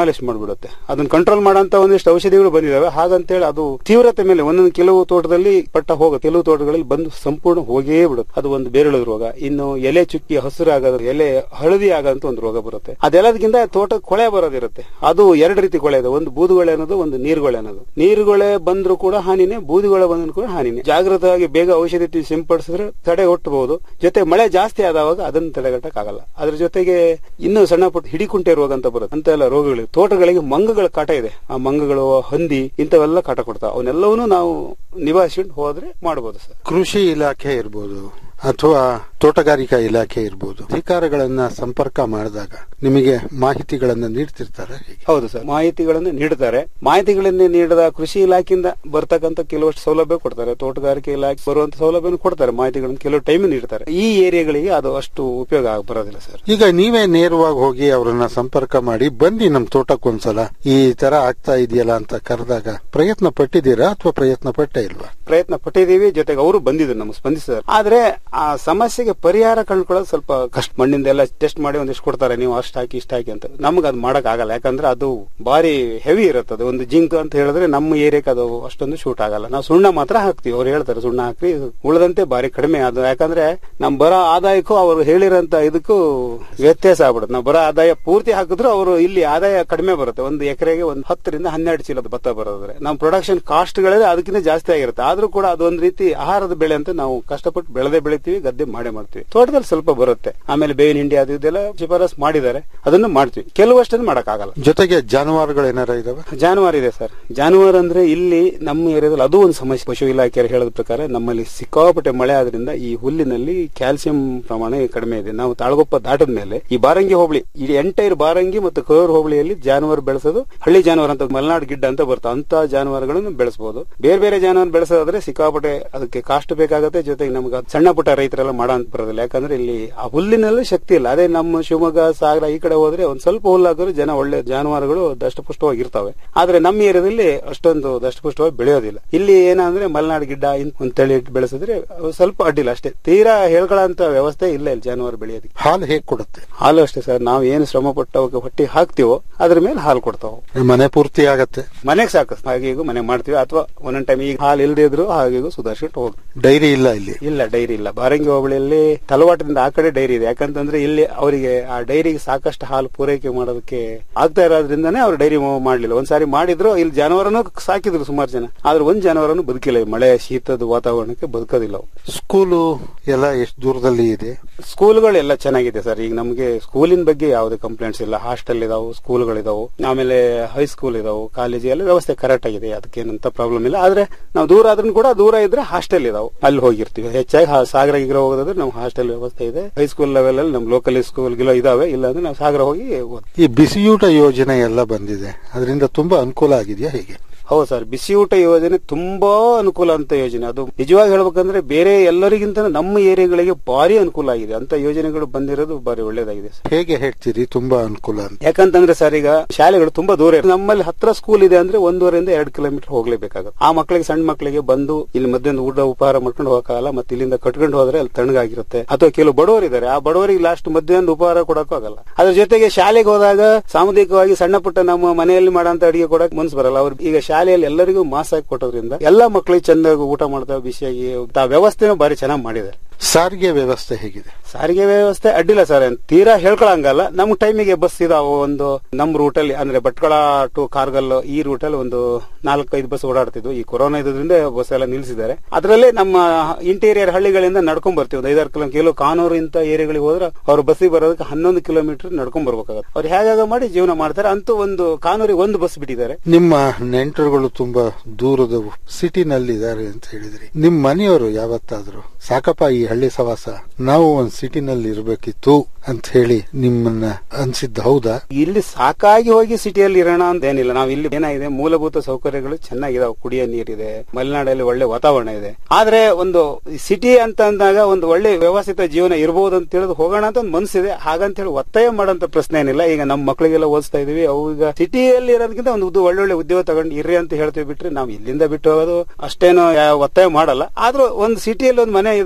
ಡಿಮಾಲಿಶ್ ಮಾಡ್ಬಿಡುತ್ತೆ ಅದನ್ನ ಕಂಟ್ರೋಲ್ ಮಾಡೋಂತ ಒಂದಿಷ್ಟು ಔಷಧಿಗಳು ಬಂದಿದಾವೆ ಹಾಗಂತೇಳಿ ಅದು ತೀವ್ರತೆ ಮೇಲೆ ಒಂದೊಂದು ಕೆಲವು ತೋಟದಲ್ಲಿ ಪಟ್ಟ ಹೋಗುತ್ತೆ ಕೆಲವು ತೋಟಗಳಲ್ಲಿ ಬಂದು ಸಂಪೂರ್ಣ ಹೋಗೇ ಬಿಡುತ್ತೆ ಅದು ಒಂದು ಬೇರೆಳದ ರೋಗ ಇನ್ನು ಎಲೆ ಚುಕ್ಕಿ ಹಸಿರಾಗೋದು ಎಲೆ ಹಳದಿ ಆಗಂತ ಒಂದು ರೋಗ ಬರುತ್ತೆ ಅದೆಲ್ಲದಕ್ಕಿಂತ ತೋಟ ಕೊಳೆ ಬರೋದಿರುತ್ತೆ ಅದು ಎರಡು ರೀತಿ ಕೊಳೆ ಇದೆ ಒಂದು ಬೂದುಗೊಳೆ ಅನ್ನೋದು ಒಂದು ನೀರುಗೊಳೆ ಅನ್ನೋದು ನೀರುಗೊಳೆ ಬಂದ್ರು ಕೂಡ ಹಾನಿನೇ ಬೂದುಗೊಳೆ ಬಂದ್ರು ಕೂಡ ಹಾನಿನೇ ಜಾಗೃತವಾಗಿ ಬೇಗ ಔಷಧಿ ಸಿಂಪಡಿಸಿದ್ರೆ ತಡೆ ಒಟ್ಟಬಹುದು ಜೊತೆ ಮಳೆ ಜಾಸ್ತಿ ಆದವಾಗ ಅದನ್ನ ತಡೆಗಟ್ಟಕ್ ಆಗಲ್ಲ ಅದ್ರ ಜೊತೆಗೆ ಇನ್ನು ಸಣ್ಣ ಪುಟ್ಟ ಹಿಡಿಕುಂಟೆ ರೋಗ ಅಂತ ಬರುತ್ತೆ ಅಂತ ಎಲ್ಲ ರೋಗಗಳು ತೋಟಗಳಿಗೆ ಮಂಗಗಳ ಕಾಟ ಇದೆ ಆ ಮಂಗಗಳು ಹಂದಿ ಇಂಥವೆಲ್ಲ ಕಾಟ ಕೊಡ್ತಾವ ಅವನ್ನೆಲ್ಲವನ್ನೂ ನಾವು ನಿಭಾಯಿಸ್ಕೊಂಡು ಹೋದ್ರೆ ಮಾಡಬಹುದು ಸರ್ ಕೃಷಿ ಇಲಾಖೆ ಇರ್ಬೋದು ಅಥವಾ ತೋಟಗಾರಿಕಾ ಇಲಾಖೆ ಇರ್ಬೋದು ಅಧಿಕಾರಿಗಳನ್ನ ಸಂಪರ್ಕ ಮಾಡಿದಾಗ ನಿಮಗೆ ಮಾಹಿತಿಗಳನ್ನ ನೀಡ್ತಿರ್ತಾರೆ ಹೇಗೆ ಹೌದು ಸರ್ ಮಾಹಿತಿಗಳನ್ನು ನೀಡುತ್ತಾರೆ ಮಾಹಿತಿಗಳನ್ನು ನೀಡದ ಕೃಷಿ ಇಲಾಖೆಯಿಂದ ಬರ್ತಕ್ಕಂಥ ಕೆಲವಷ್ಟು ಸೌಲಭ್ಯ ಕೊಡ್ತಾರೆ ತೋಟಗಾರಿಕೆ ಇಲಾಖೆ ಬರುವಂತ ಸೌಲಭ್ಯವನ್ನು ಕೊಡ್ತಾರೆ ಮಾಹಿತಿಗಳನ್ನು ಕೆಲವು ಟೈಮ್ ನೀಡ್ತಾರೆ ಈ ಏರಿಯಾಗಳಿಗೆ ಅದು ಅಷ್ಟು ಉಪಯೋಗ ಆಗ್- ಬರೋದಿಲ್ಲ ಸರ್ ಈಗ ನೀವೇ ನೇರವಾಗಿ ಹೋಗಿ ಅವರನ್ನ ಸಂಪರ್ಕ ಮಾಡಿ ಬನ್ನಿ ನಮ್ ತೋಟಕ್ಕೊಂದ್ಸಲ ಈ ತರ ಆಗ್ತಾ ಇದೆಯಲ್ಲ ಅಂತ ಕರೆದಾಗ ಪ್ರಯತ್ನ ಪಟ್ಟಿದ್ದೀರಾ ಅಥವಾ ಪ್ರಯತ್ನ ಪಟ್ಟೇ ಇಲ್ವಾ ಪ್ರಯತ್ನ ಪಟ್ಟಿದ್ದೀವಿ ಜೊತೆಗೆ ಅವರು ಬಂದಿದ್ರು ನಮ್ಗೆ ಸ್ಪಂದಿಸಿದ್ದಾರೆ ಆದ್ರೆ ಆ ಸಮಸ್ಯೆಗೆ ಪರಿಹಾರ ಕಂಡುಕೊಳ್ಳೋದು ಸ್ವಲ್ಪ ಕಷ್ಟ ಮಣ್ಣಿಂದ ಎಲ್ಲ ಟೆಸ್ಟ್ ಮಾಡಿ ಒಂದಿಷ್ಟು ಕೊಡ್ತಾರೆ ನೀವು ಅಷ್ಟು ಹಾಕಿ ಇಷ್ಟ ಹಾಕಿ ಅಂತ ನಮ್ಗೆ ಅದು ಮಾಡಕ್ ಆಗಲ್ಲ ಯಾಕಂದ್ರೆ ಅದು ಬಾರಿ ಹೆವಿ ಇರುತ್ತೆ ಅದು ಒಂದು ಜಿಂಕ್ ಅಂತ ಹೇಳಿದ್ರೆ ನಮ್ಮ ಏರಿಯಾಕ್ಕೆ ಅದು ಅಷ್ಟೊಂದು ಶೂಟ್ ಆಗಲ್ಲ ನಾವು ಸುಣ್ಣ ಮಾತ್ರ ಹಾಕ್ತಿವಿ ಅವ್ರು ಹೇಳ್ತಾರೆ ಸುಣ್ಣ ಹಾಕ್ರಿ ಉಳಿದಂತೆ ಬಾರಿ ಕಡಿಮೆ ಅದು ಯಾಕಂದ್ರೆ ನಮ್ ಬರೋ ಆದಾಯಕ್ಕೂ ಅವರು ಹೇಳಿರೋಂತ ಇದಕ್ಕೂ ವ್ಯತ್ಯಾಸ ಆಗ್ಬಿಡುತ್ತೆ ನಾವು ಬರೋ ಆದಾಯ ಪೂರ್ತಿ ಹಾಕಿದ್ರು ಅವರು ಇಲ್ಲಿ ಆದಾಯ ಕಡಿಮೆ ಬರುತ್ತೆ ಒಂದು ಎಕರೆಗೆ ಒಂದು ಹತ್ತರಿಂದ ಹನ್ನೆರಡು ಚೀಲ ಭತ್ತ ಬರೋದ್ರೆ ನಮ್ಮ ಪ್ರೊಡಕ್ಷನ್ ಕಾಸ್ಟ್ ಗಳೇ ಅದಕ್ಕಿಂತ ಜಾಸ್ತಿ ಆಗಿರುತ್ತೆ ಆದ್ರೂ ಕೂಡ ಅದೊಂದು ರೀತಿ ಆಹಾರದ ಬೆಳೆ ಅಂತ ನಾವು ಕಷ್ಟಪಟ್ಟು ಬೆಳೆದೇ ಬೆಳಿತೀವಿ ಗದ್ದೆ ಮಾಡೇ ಮಾಡ್ತೀವಿ ತೋಟದಲ್ಲಿ ಸ್ವಲ್ಪ ಬರುತ್ತೆ ಆಮೇಲೆ ಬೇವಿನ ಹಿಂಡಿ ಅದು ಇದೆಲ್ಲ ಶಿಫಾರಸ್ ಮಾಡಿದ್ದಾರೆ ಅದನ್ನು ಮಾಡ್ತೀವಿ ಕೆಲವಷ್ಟನ್ನು ಮಾಡಕ್ ಆಗಲ್ಲ ಜೊತೆಗೆ ಜಾನುವಾರುಗಳು ಏನಾರ ಇದಾವೆ ಜಾನುವಾರು ಇದೆ ಸರ್ ಜಾನುವಾರು ಅಂದ್ರೆ ಇಲ್ಲಿ ನಮ್ಮ ಏರಿಯಾದಲ್ಲಿ ಅದು ಒಂದು ಸಮಸ್ಯೆ ಪಶು ಇಲಾಖೆಯವರು ಹೇಳದ ಪ್ರಕಾರ ನಮ್ಮಲ್ಲಿ ಸಿಕ್ಕಾಪಟ್ಟೆ ಮಳೆ ಆದ್ರಿಂದ ಈ ಹುಲ್ಲಿನಲ್ಲಿ ಕ್ಯಾಲ್ಸಿಯಂ ಪ್ರಮಾಣ ಕಡಿಮೆ ಇದೆ ನಾವು ತಾಳಗೊಪ್ಪ ದಾಟದ ಮೇಲೆ ಈ ಬಾರಂಗಿ ಹೋಬಳಿ ಈ ಎಂಟೈರ್ ಬಾರಂಗಿ ಮತ್ತು ಕರೂರು ಹೋಬಳಿಯಲ್ಲಿ ಜಾನುವಾರು ಬೆಳೆಸೋದು ಹಳ್ಳಿ ಜಾನುವಾರು ಅಂತ ಮಲೆನಾಡು ಗಿಡ್ಡ ಅಂತ ಬರುತ್ತೆ ಅಂತ ಜಾನುವಾರುಗಳನ್ನು ಬೆಳೆಸಬಹುದು ಬೇರೆ ಬೇರೆ ಜಾನುವಾರು ಬೆಳೆಸೋದಾದ್ರೆ ಸಿಕ್ಕಾಪಟ್ಟೆ ಅದಕ್ಕೆ ಕಾಸ್ಟ್ ಬೇಕಾಗುತ್ತೆ ಜೊತೆಗೆ ನಮ್ಗೆ ಅದ್ ಸಣ್ಣ ಪುಟ್ಟ ರೈತರೆಲ್ಲ ಮಾಡೋ ಅಂತ ಬರೋದಿಲ್ಲ ಯಾಕಂದ್ರೆ ಇಲ್ಲಿ ಆ ಹುಲ್ಲಿನಲ್ಲೂ ಶಕ್ತಿ ಇಲ್ಲ ಅದೇ ನಮ್ಮ ಶಿವಮೊಗ್ಗ ಸಾಗರ ಈ ಕಡೆ ಹೋದ್ರೆ ಒಂದ್ ಸ್ವಲ್ಪ ಹುಲ್ಲಾಕಿದ್ರೆ ಜನ ಒಳ್ಳೆ ಜಾನುವಾರುಗಳು ದಷ್ಟಪುಷ್ಟವಾಗಿ ಇರ್ತವೆ ಆದ್ರೆ ನಮ್ಮ ಏರಿಯಾದಲ್ಲಿ ಅಷ್ಟೊಂದು ದಷ್ಟಪುಷ್ಟವಾಗಿ ಬೆಳೆಯೋದಿಲ್ಲ ಇಲ್ಲಿ ಏನಂದ್ರೆ ಮಲೆನಾಡು ಗಿಡ್ಡ ಇಂತ ಒಂದ್ ತಳಿ ಇಟ್ಟು ಬೆಳೆಸಿದ್ರೆ ಅವು ಸ್ವಲ್ಪ ಅಡ್ಡಿಲ್ಲ ಅಷ್ಟೇ ತೀರಾ ಹೇಳ್ಕೊಳ್ಳೋ ವ್ಯವಸ್ಥೆ ಇಲ್ಲ ಇಲ್ಲಿ ಜಾನುವಾರು ಬೆಳೆಯೋದಕ್ಕೆ ಹಾಲು ಹೇಗ್ ಕೊಡುತ್ತೆ ಹಾಲು ಅಷ್ಟೇ ಸರ್ ನಾವು ಏನು ಶ್ರಮ ಪಟ್ಟು ಅವಕ್ಕೆ ಹೊಟ್ಟಿ ಹಾಕ್ತಿವೋ ಅದ್ರ ಮೇಲೆ ಹಾಲು ಕೊಡ್ತಾವ ಮನೆ ಪೂರ್ತಿ ಆಗತ್ತೆ ಮನೆಗೆ ಸಾಕು ಹಾಗೆಗೂ ಮನೆ ಮಾಡ್ತೀವಿ ಅಥವಾ ಒಂದೊಂದ್ ಟೈಮ್ ಈಗ ಹಾಲು ಇಲ್ದೇ ಇದ್ರು ಹಾಗೆಗೂ ಸುಧಾರಿಸ್ಬಿಟ್ಟು ಹೋಗಿ ಡೈರಿ ಇಲ್ಲ ಇಲ್ಲಿ ಇಲ್ಲ ಡೈರಿ ಇಲ್ಲ ಬಾರಂಗಿ ಹೋಬಳಿಯಲ್ಲಿ ತಲವಾಟದಿಂದ ಆ ಕಡೆ ಡೈರಿ ಇದೆ ಯಾಕಂತಂದ್ರೆ ಇಲ್ಲಿ ಅವರಿಗೆ ಆ ಡೈರಿಗೆ ಸಾಕಷ್ಟು ಹಾಲು ಪೂರೈಕೆ ಮಾಡೋದಕ್ಕೆ ಆಗ್ತಾ ಇರೋದ್ರಿಂದಾನೇ ಅವ್ರು ಡೈರಿ ಮಾಡ್ಲಿಲ್ಲ ಒಂದ್ಸಾರಿ ಮಾಡಿದ್ರು ಇಲ್ಲಿ ಜಾನುವಾರನು ಸಾಕಿದ್ರು ಸುಮಾರು ಜನ ಆದ್ರೆ ಒಂದ್ ಜಾನುವಾರನು ಬದುಕಿಲ್ಲ ಈ ಮಳೆ ಶೀತದ ವಾತಾವರಣಕ್ಕೆ ಬದುಕೋದಿಲ್ಲ ಅವು ಸ್ಕೂಲು ಎಲ್ಲ ಎಷ್ಟು ದೂರದಲ್ಲಿ ಇದೆ ಸ್ಕೂಲ್ಗಳು ಎಲ್ಲ ಚೆನ್ನಾಗಿದೆ ಸರ್ ಈಗ ನಮಗೆ ಸ್ಕೂಲಿನ ಬಗ್ಗೆ ಯಾವುದೇ ಕಂಪ್ಲೇಂಟ್ಸ್ ಇಲ್ಲ ಹಾಸ್ಟೆಲ್ ಇದಾವು ಸ್ಕೂಲ್ಗಳಿದಾವು ಆಮೇಲೆ ಹೈಸ್ಕೂಲ್ ಇದಾವು ಕಾಲೇಜ್ ಎಲ್ಲ ವ್ಯವಸ್ಥೆ ಕರೆಕ್ಟ್ ಆಗಿದೆ ಅದಕ್ಕೇನಂತ ಪ್ರಾಬ್ಲಮ್ ಇಲ್ಲ ಆದ್ರೆ ನಾವು ದೂರ ಆದ್ರೂ ಕೂಡ ದೂರ ಇದ್ರೆ ಹಾಸ್ಟೆಲ್ ಇದಾವು ಅಲ್ಲಿ ಹೋಗಿರ್ತೀವಿ ಹೆಚ್ಚಾಗಿ ಹಾ- ಸಾಗರ ಗೀಗರ ಹೋಗೋದಾದ್ರೆ ನಾವು ಹಾಸ್ಟೆಲ್ ವ್ಯವಸ್ಥೆ ಇದೆ ಹೈಸ್ಕೂಲ್ ಲೆವೆಲ್ ಅಲ್ಲಿ ನಮ್ಮ ಲೋಕಲ್ ಸ್ಕೂಲ್ ಗಿಲ ಇದಾವೆ ಇಲ್ಲಾಂದ್ರೆ ನಾವು ಸಾಗರ ಹೋಗಿ ಓದ್ತೀವಿ. ಈ ಬಿಸಿಯೂಟ ಯೋಜನೆ ಎಲ್ಲ ಬಂದಿದೆ ಅದರಿಂದ ತುಂಬಾ ಅನುಕೂಲ ಆಗಿದೆಯಾ ಹೇಗೆ ಹೌದು ಸರ್ ಬಿಸಿ ಊಟ ಯೋಜನೆ ತುಂಬಾ ಅನುಕೂಲ ಅಂತ ಯೋಜನೆ ಅದು ನಿಜವಾಗಿ ಹೇಳ್ಬೇಕಂದ್ರೆ ಬೇರೆ ಎಲ್ಲರಿಗಿಂತ ನಮ್ಮ ಏರಿಯಾಗಳಿಗೆ ಭಾರಿ ಅನುಕೂಲ ಆಗಿದೆ ಅಂತ ಯೋಜನೆಗಳು ಬಂದಿರೋದು ಭಾರಿ ಒಳ್ಳೇದಾಗಿದೆ ಸರ್ ಹೇಗೆ ಹೇಳ್ತೀರಿ ತುಂಬಾ ಅನುಕೂಲ ಅಂತ ಯಾಕಂತಂದ್ರೆ ಸರ್ ಈಗ ಶಾಲೆಗಳು ತುಂಬಾ ದೂರ ಇರುತ್ತೆ ನಮ್ಮಲ್ಲಿ ಹತ್ರ ಸ್ಕೂಲ್ ಇದೆ ಅಂದ್ರೆ ಒಂದೂವರೆಯಿಂದ ಎರಡು ಕಿಲೋಮೀಟರ್ ಹೋಗ್ಲೇಬೇಕಾಗುತ್ತೆ ಆ ಮಕ್ಕಳಿಗೆ ಸಣ್ಣ ಮಕ್ಕಳಿಗೆ ಬಂದು ಇಲ್ಲಿ ಮಧ್ಯಾಹ್ನ ಊಟ ಉಪಹಾರ ಮಾಡ್ಕೊಂಡು ಹೋಗಕ್ಕಾಗಲ್ಲ ಮತ್ತೆ ಇಲ್ಲಿಂದ ಕಟ್ಕೊಂಡು ಹೋದ್ರೆ ಅಲ್ಲಿ ತಣ್ಣಗಾಗಿರುತ್ತೆ ಅಥವಾ ಕೆಲವು ಬಡವರು ಇದ್ದಾರೆ ಆ ಬಡವರಿಗೆ ಲಾಸ್ಟ್ ಮಧ್ಯಾಹ್ನ ಉಪಹಾರ ಕೊಡಕ್ಕೂ ಆಗಲ್ಲ ಅದ್ರ ಜೊತೆಗೆ ಶಾಲೆಗೆ ಹೋದಾಗ ಸಾಮೂಹಿಕವಾಗಿ ಸಣ್ಣ ಪುಟ್ಟ ನಮ್ಮ ಮನೆಯಲ್ಲಿ ಮಾಡೋಂತ ಅಡಿಗೆ ಕೊಡಕ್ ಮನ್ಸು ಬರಲ್ಲ ಅವ್ರು ಈಗ ಶಾಲೆಯಲ್ಲಿ ಎಲ್ಲರಿಗೂ ಮಾಸ್ ಹಾಕಿ ಕೊಟ್ಟೋದ್ರಿಂದ ಎಲ್ಲಾ ಮಕ್ಕಳಿಗೆ ಚೆನ್ನಾಗಿ ಊಟ ಮಾಡ್ತಾವೆ ಬಿಸಿಯಾಗಿ ಆ ವ್ಯವಸ್ಥೆನೂ ಬಾರಿ ಚೆನ್ನಾಗಿ ಮಾಡಿದ್ದಾರೆ ಸಾರಿಗೆ ವ್ಯವಸ್ಥೆ ಹೇಗಿದೆ ಸಾರಿಗೆ ವ್ಯವಸ್ಥೆ ಅಡ್ಡಿಲ್ಲ ಸರ್ ಏನ್ ತೀರಾ ಹೇಳ್ಕೊಳಂಗಲ್ಲ ನಮ್ ಟೈಮಿಗೆ ಬಸ್ ಇದಾವ ಒಂದು ನಮ್ ರೂಟಲ್ಲಿ ಅಂದ್ರೆ ಭಟ್ಕಳ ಟು ಕಾರ್ಗಲ್ ಈ ರೂಟಲ್ಲಿ ಒಂದು ನಾಲ್ಕೈದು ಬಸ್ ಓಡಾಡ್ತಿದ್ವು ಈ ಕೊರೋನಾ ಇದ್ರಿಂದ ಬಸ್ ಎಲ್ಲ ನಿಲ್ಸಿದ್ದಾರೆ ಅದರಲ್ಲೇ ನಮ್ಮ ಇಂಟೀರಿಯರ್ ಹಳ್ಳಿಗಳಿಂದ ನಡ್ಕೊಂಡ್ ಬರ್ತೀವಿ ಒಂದು ಐದಾರು ಕಿಲೋ ಕೆಲವು ಕಾನೂರು ಇಂತ ಏರಿಯಾಗಳಿಗೆ ಹೋದ್ರೆ ಅವ್ರು ಬಸ್ಸಿಗೆ ಬರೋದಕ್ಕೆ ಹನ್ನೊಂದು ಕಿಲೋಮೀಟರ್ ನಡ್ಕೊಂಡ್ ಬರ್ಬೇಕಾಗುತ್ತೆ ಅವ್ರು ಹೇಗಾಗ ಮಾಡಿ ಜೀವನ ಮಾಡ್ತಾರೆ ಅಂತೂ ಒಂದು ಕಾನೂರಿಗೆ ಒಂದು ಬಸ್ ಬಿಟ್ಟಿದ್ದಾರೆ ನಿಮ್ಮ ನೆಂಟರುಗಳು ತುಂಬಾ ದೂರದವು ಸಿಟಿನಲ್ಲಿ ಇದ್ದಾರೆ ಅಂತ ಹೇಳಿದ್ರಿ ನಿಮ್ ಮನೆಯವರು ಯಾವತ್ತಾದ್ರು ಸಾಕಪ್ಪ ಈ ಹಳ್ಳಿ ಸವಾಸ ನಾವು ಒಂದ್ ಸಿಟಿನಲ್ಲಿ ಇರ್ಬೇಕಿತ್ತು ಅಂತ ಹೇಳಿ ನಿಮ್ಮನ್ನ ಅನ್ಸಿದ್ದು ಹೌದಾ ಇಲ್ಲಿ ಸಾಕಾಗಿ ಹೋಗಿ ಸಿಟಿಯಲ್ಲಿ ಇರೋಣ ಅಂತ ಏನಿಲ್ಲ ನಾವು ಇಲ್ಲಿ ಏನಾಗಿದೆ ಮೂಲಭೂತ ಸೌಕರ್ಯಗಳು ಚೆನ್ನಾಗಿದಾವೆ ಕುಡಿಯೋ ನೀರಿದೆ ಮಲೆನಾಡಲ್ಲಿ ಒಳ್ಳೆ ವಾತಾವರಣ ಇದೆ ಆದ್ರೆ ಒಂದು ಸಿಟಿ ಅಂತ ಅಂದಾಗ ಒಂದು ಒಳ್ಳೆ ವ್ಯವಸ್ಥಿತ ಜೀವನ ಇರಬಹುದು ಅಂತ ತಿಳಿದು ಹೋಗೋಣ ಅಂತ ಒಂದು ಮನಸ್ಸಿದೆ ಹಾಗಂತ ಹೇಳಿ ಒತ್ತಾಯ ಮಾಡೋಂತ ಪ್ರಶ್ನೆ ಏನಿಲ್ಲ ಈಗ ನಮ್ಮ ಮಕ್ಕಳಿಗೆಲ್ಲ ಓದಿಸ್ತಾ ಇದೀವಿ ಅವು ಈಗ ಸಿಟಿಯಲ್ಲಿ ಇರೋದಕ್ಕಿಂತ ಒಂದು ಉದ್ದ- ಒಳ್ಳೊಳ್ಳೆ ಉದ್ಯೋಗ ತಗೊಂಡು ಇರ್ರಿ ಅಂತ ಹೇಳ್ತೀವಿ ಬಿಟ್ರೆ ನಾವು ಇಲ್ಲಿಂದ ಬಿಟ್ಟು ಹೋಗೋದು ಅಷ್ಟೇನು ಯಾವ ಒತ್ತಾಯ ಮಾಡಲ್ಲ ಆದ್ರೂ ಒಂದು ಸಿಟಿಯಲ್ಲಿ ಒಂದು ಮನೆ ಇದ್ರೆ ನಮಗೂ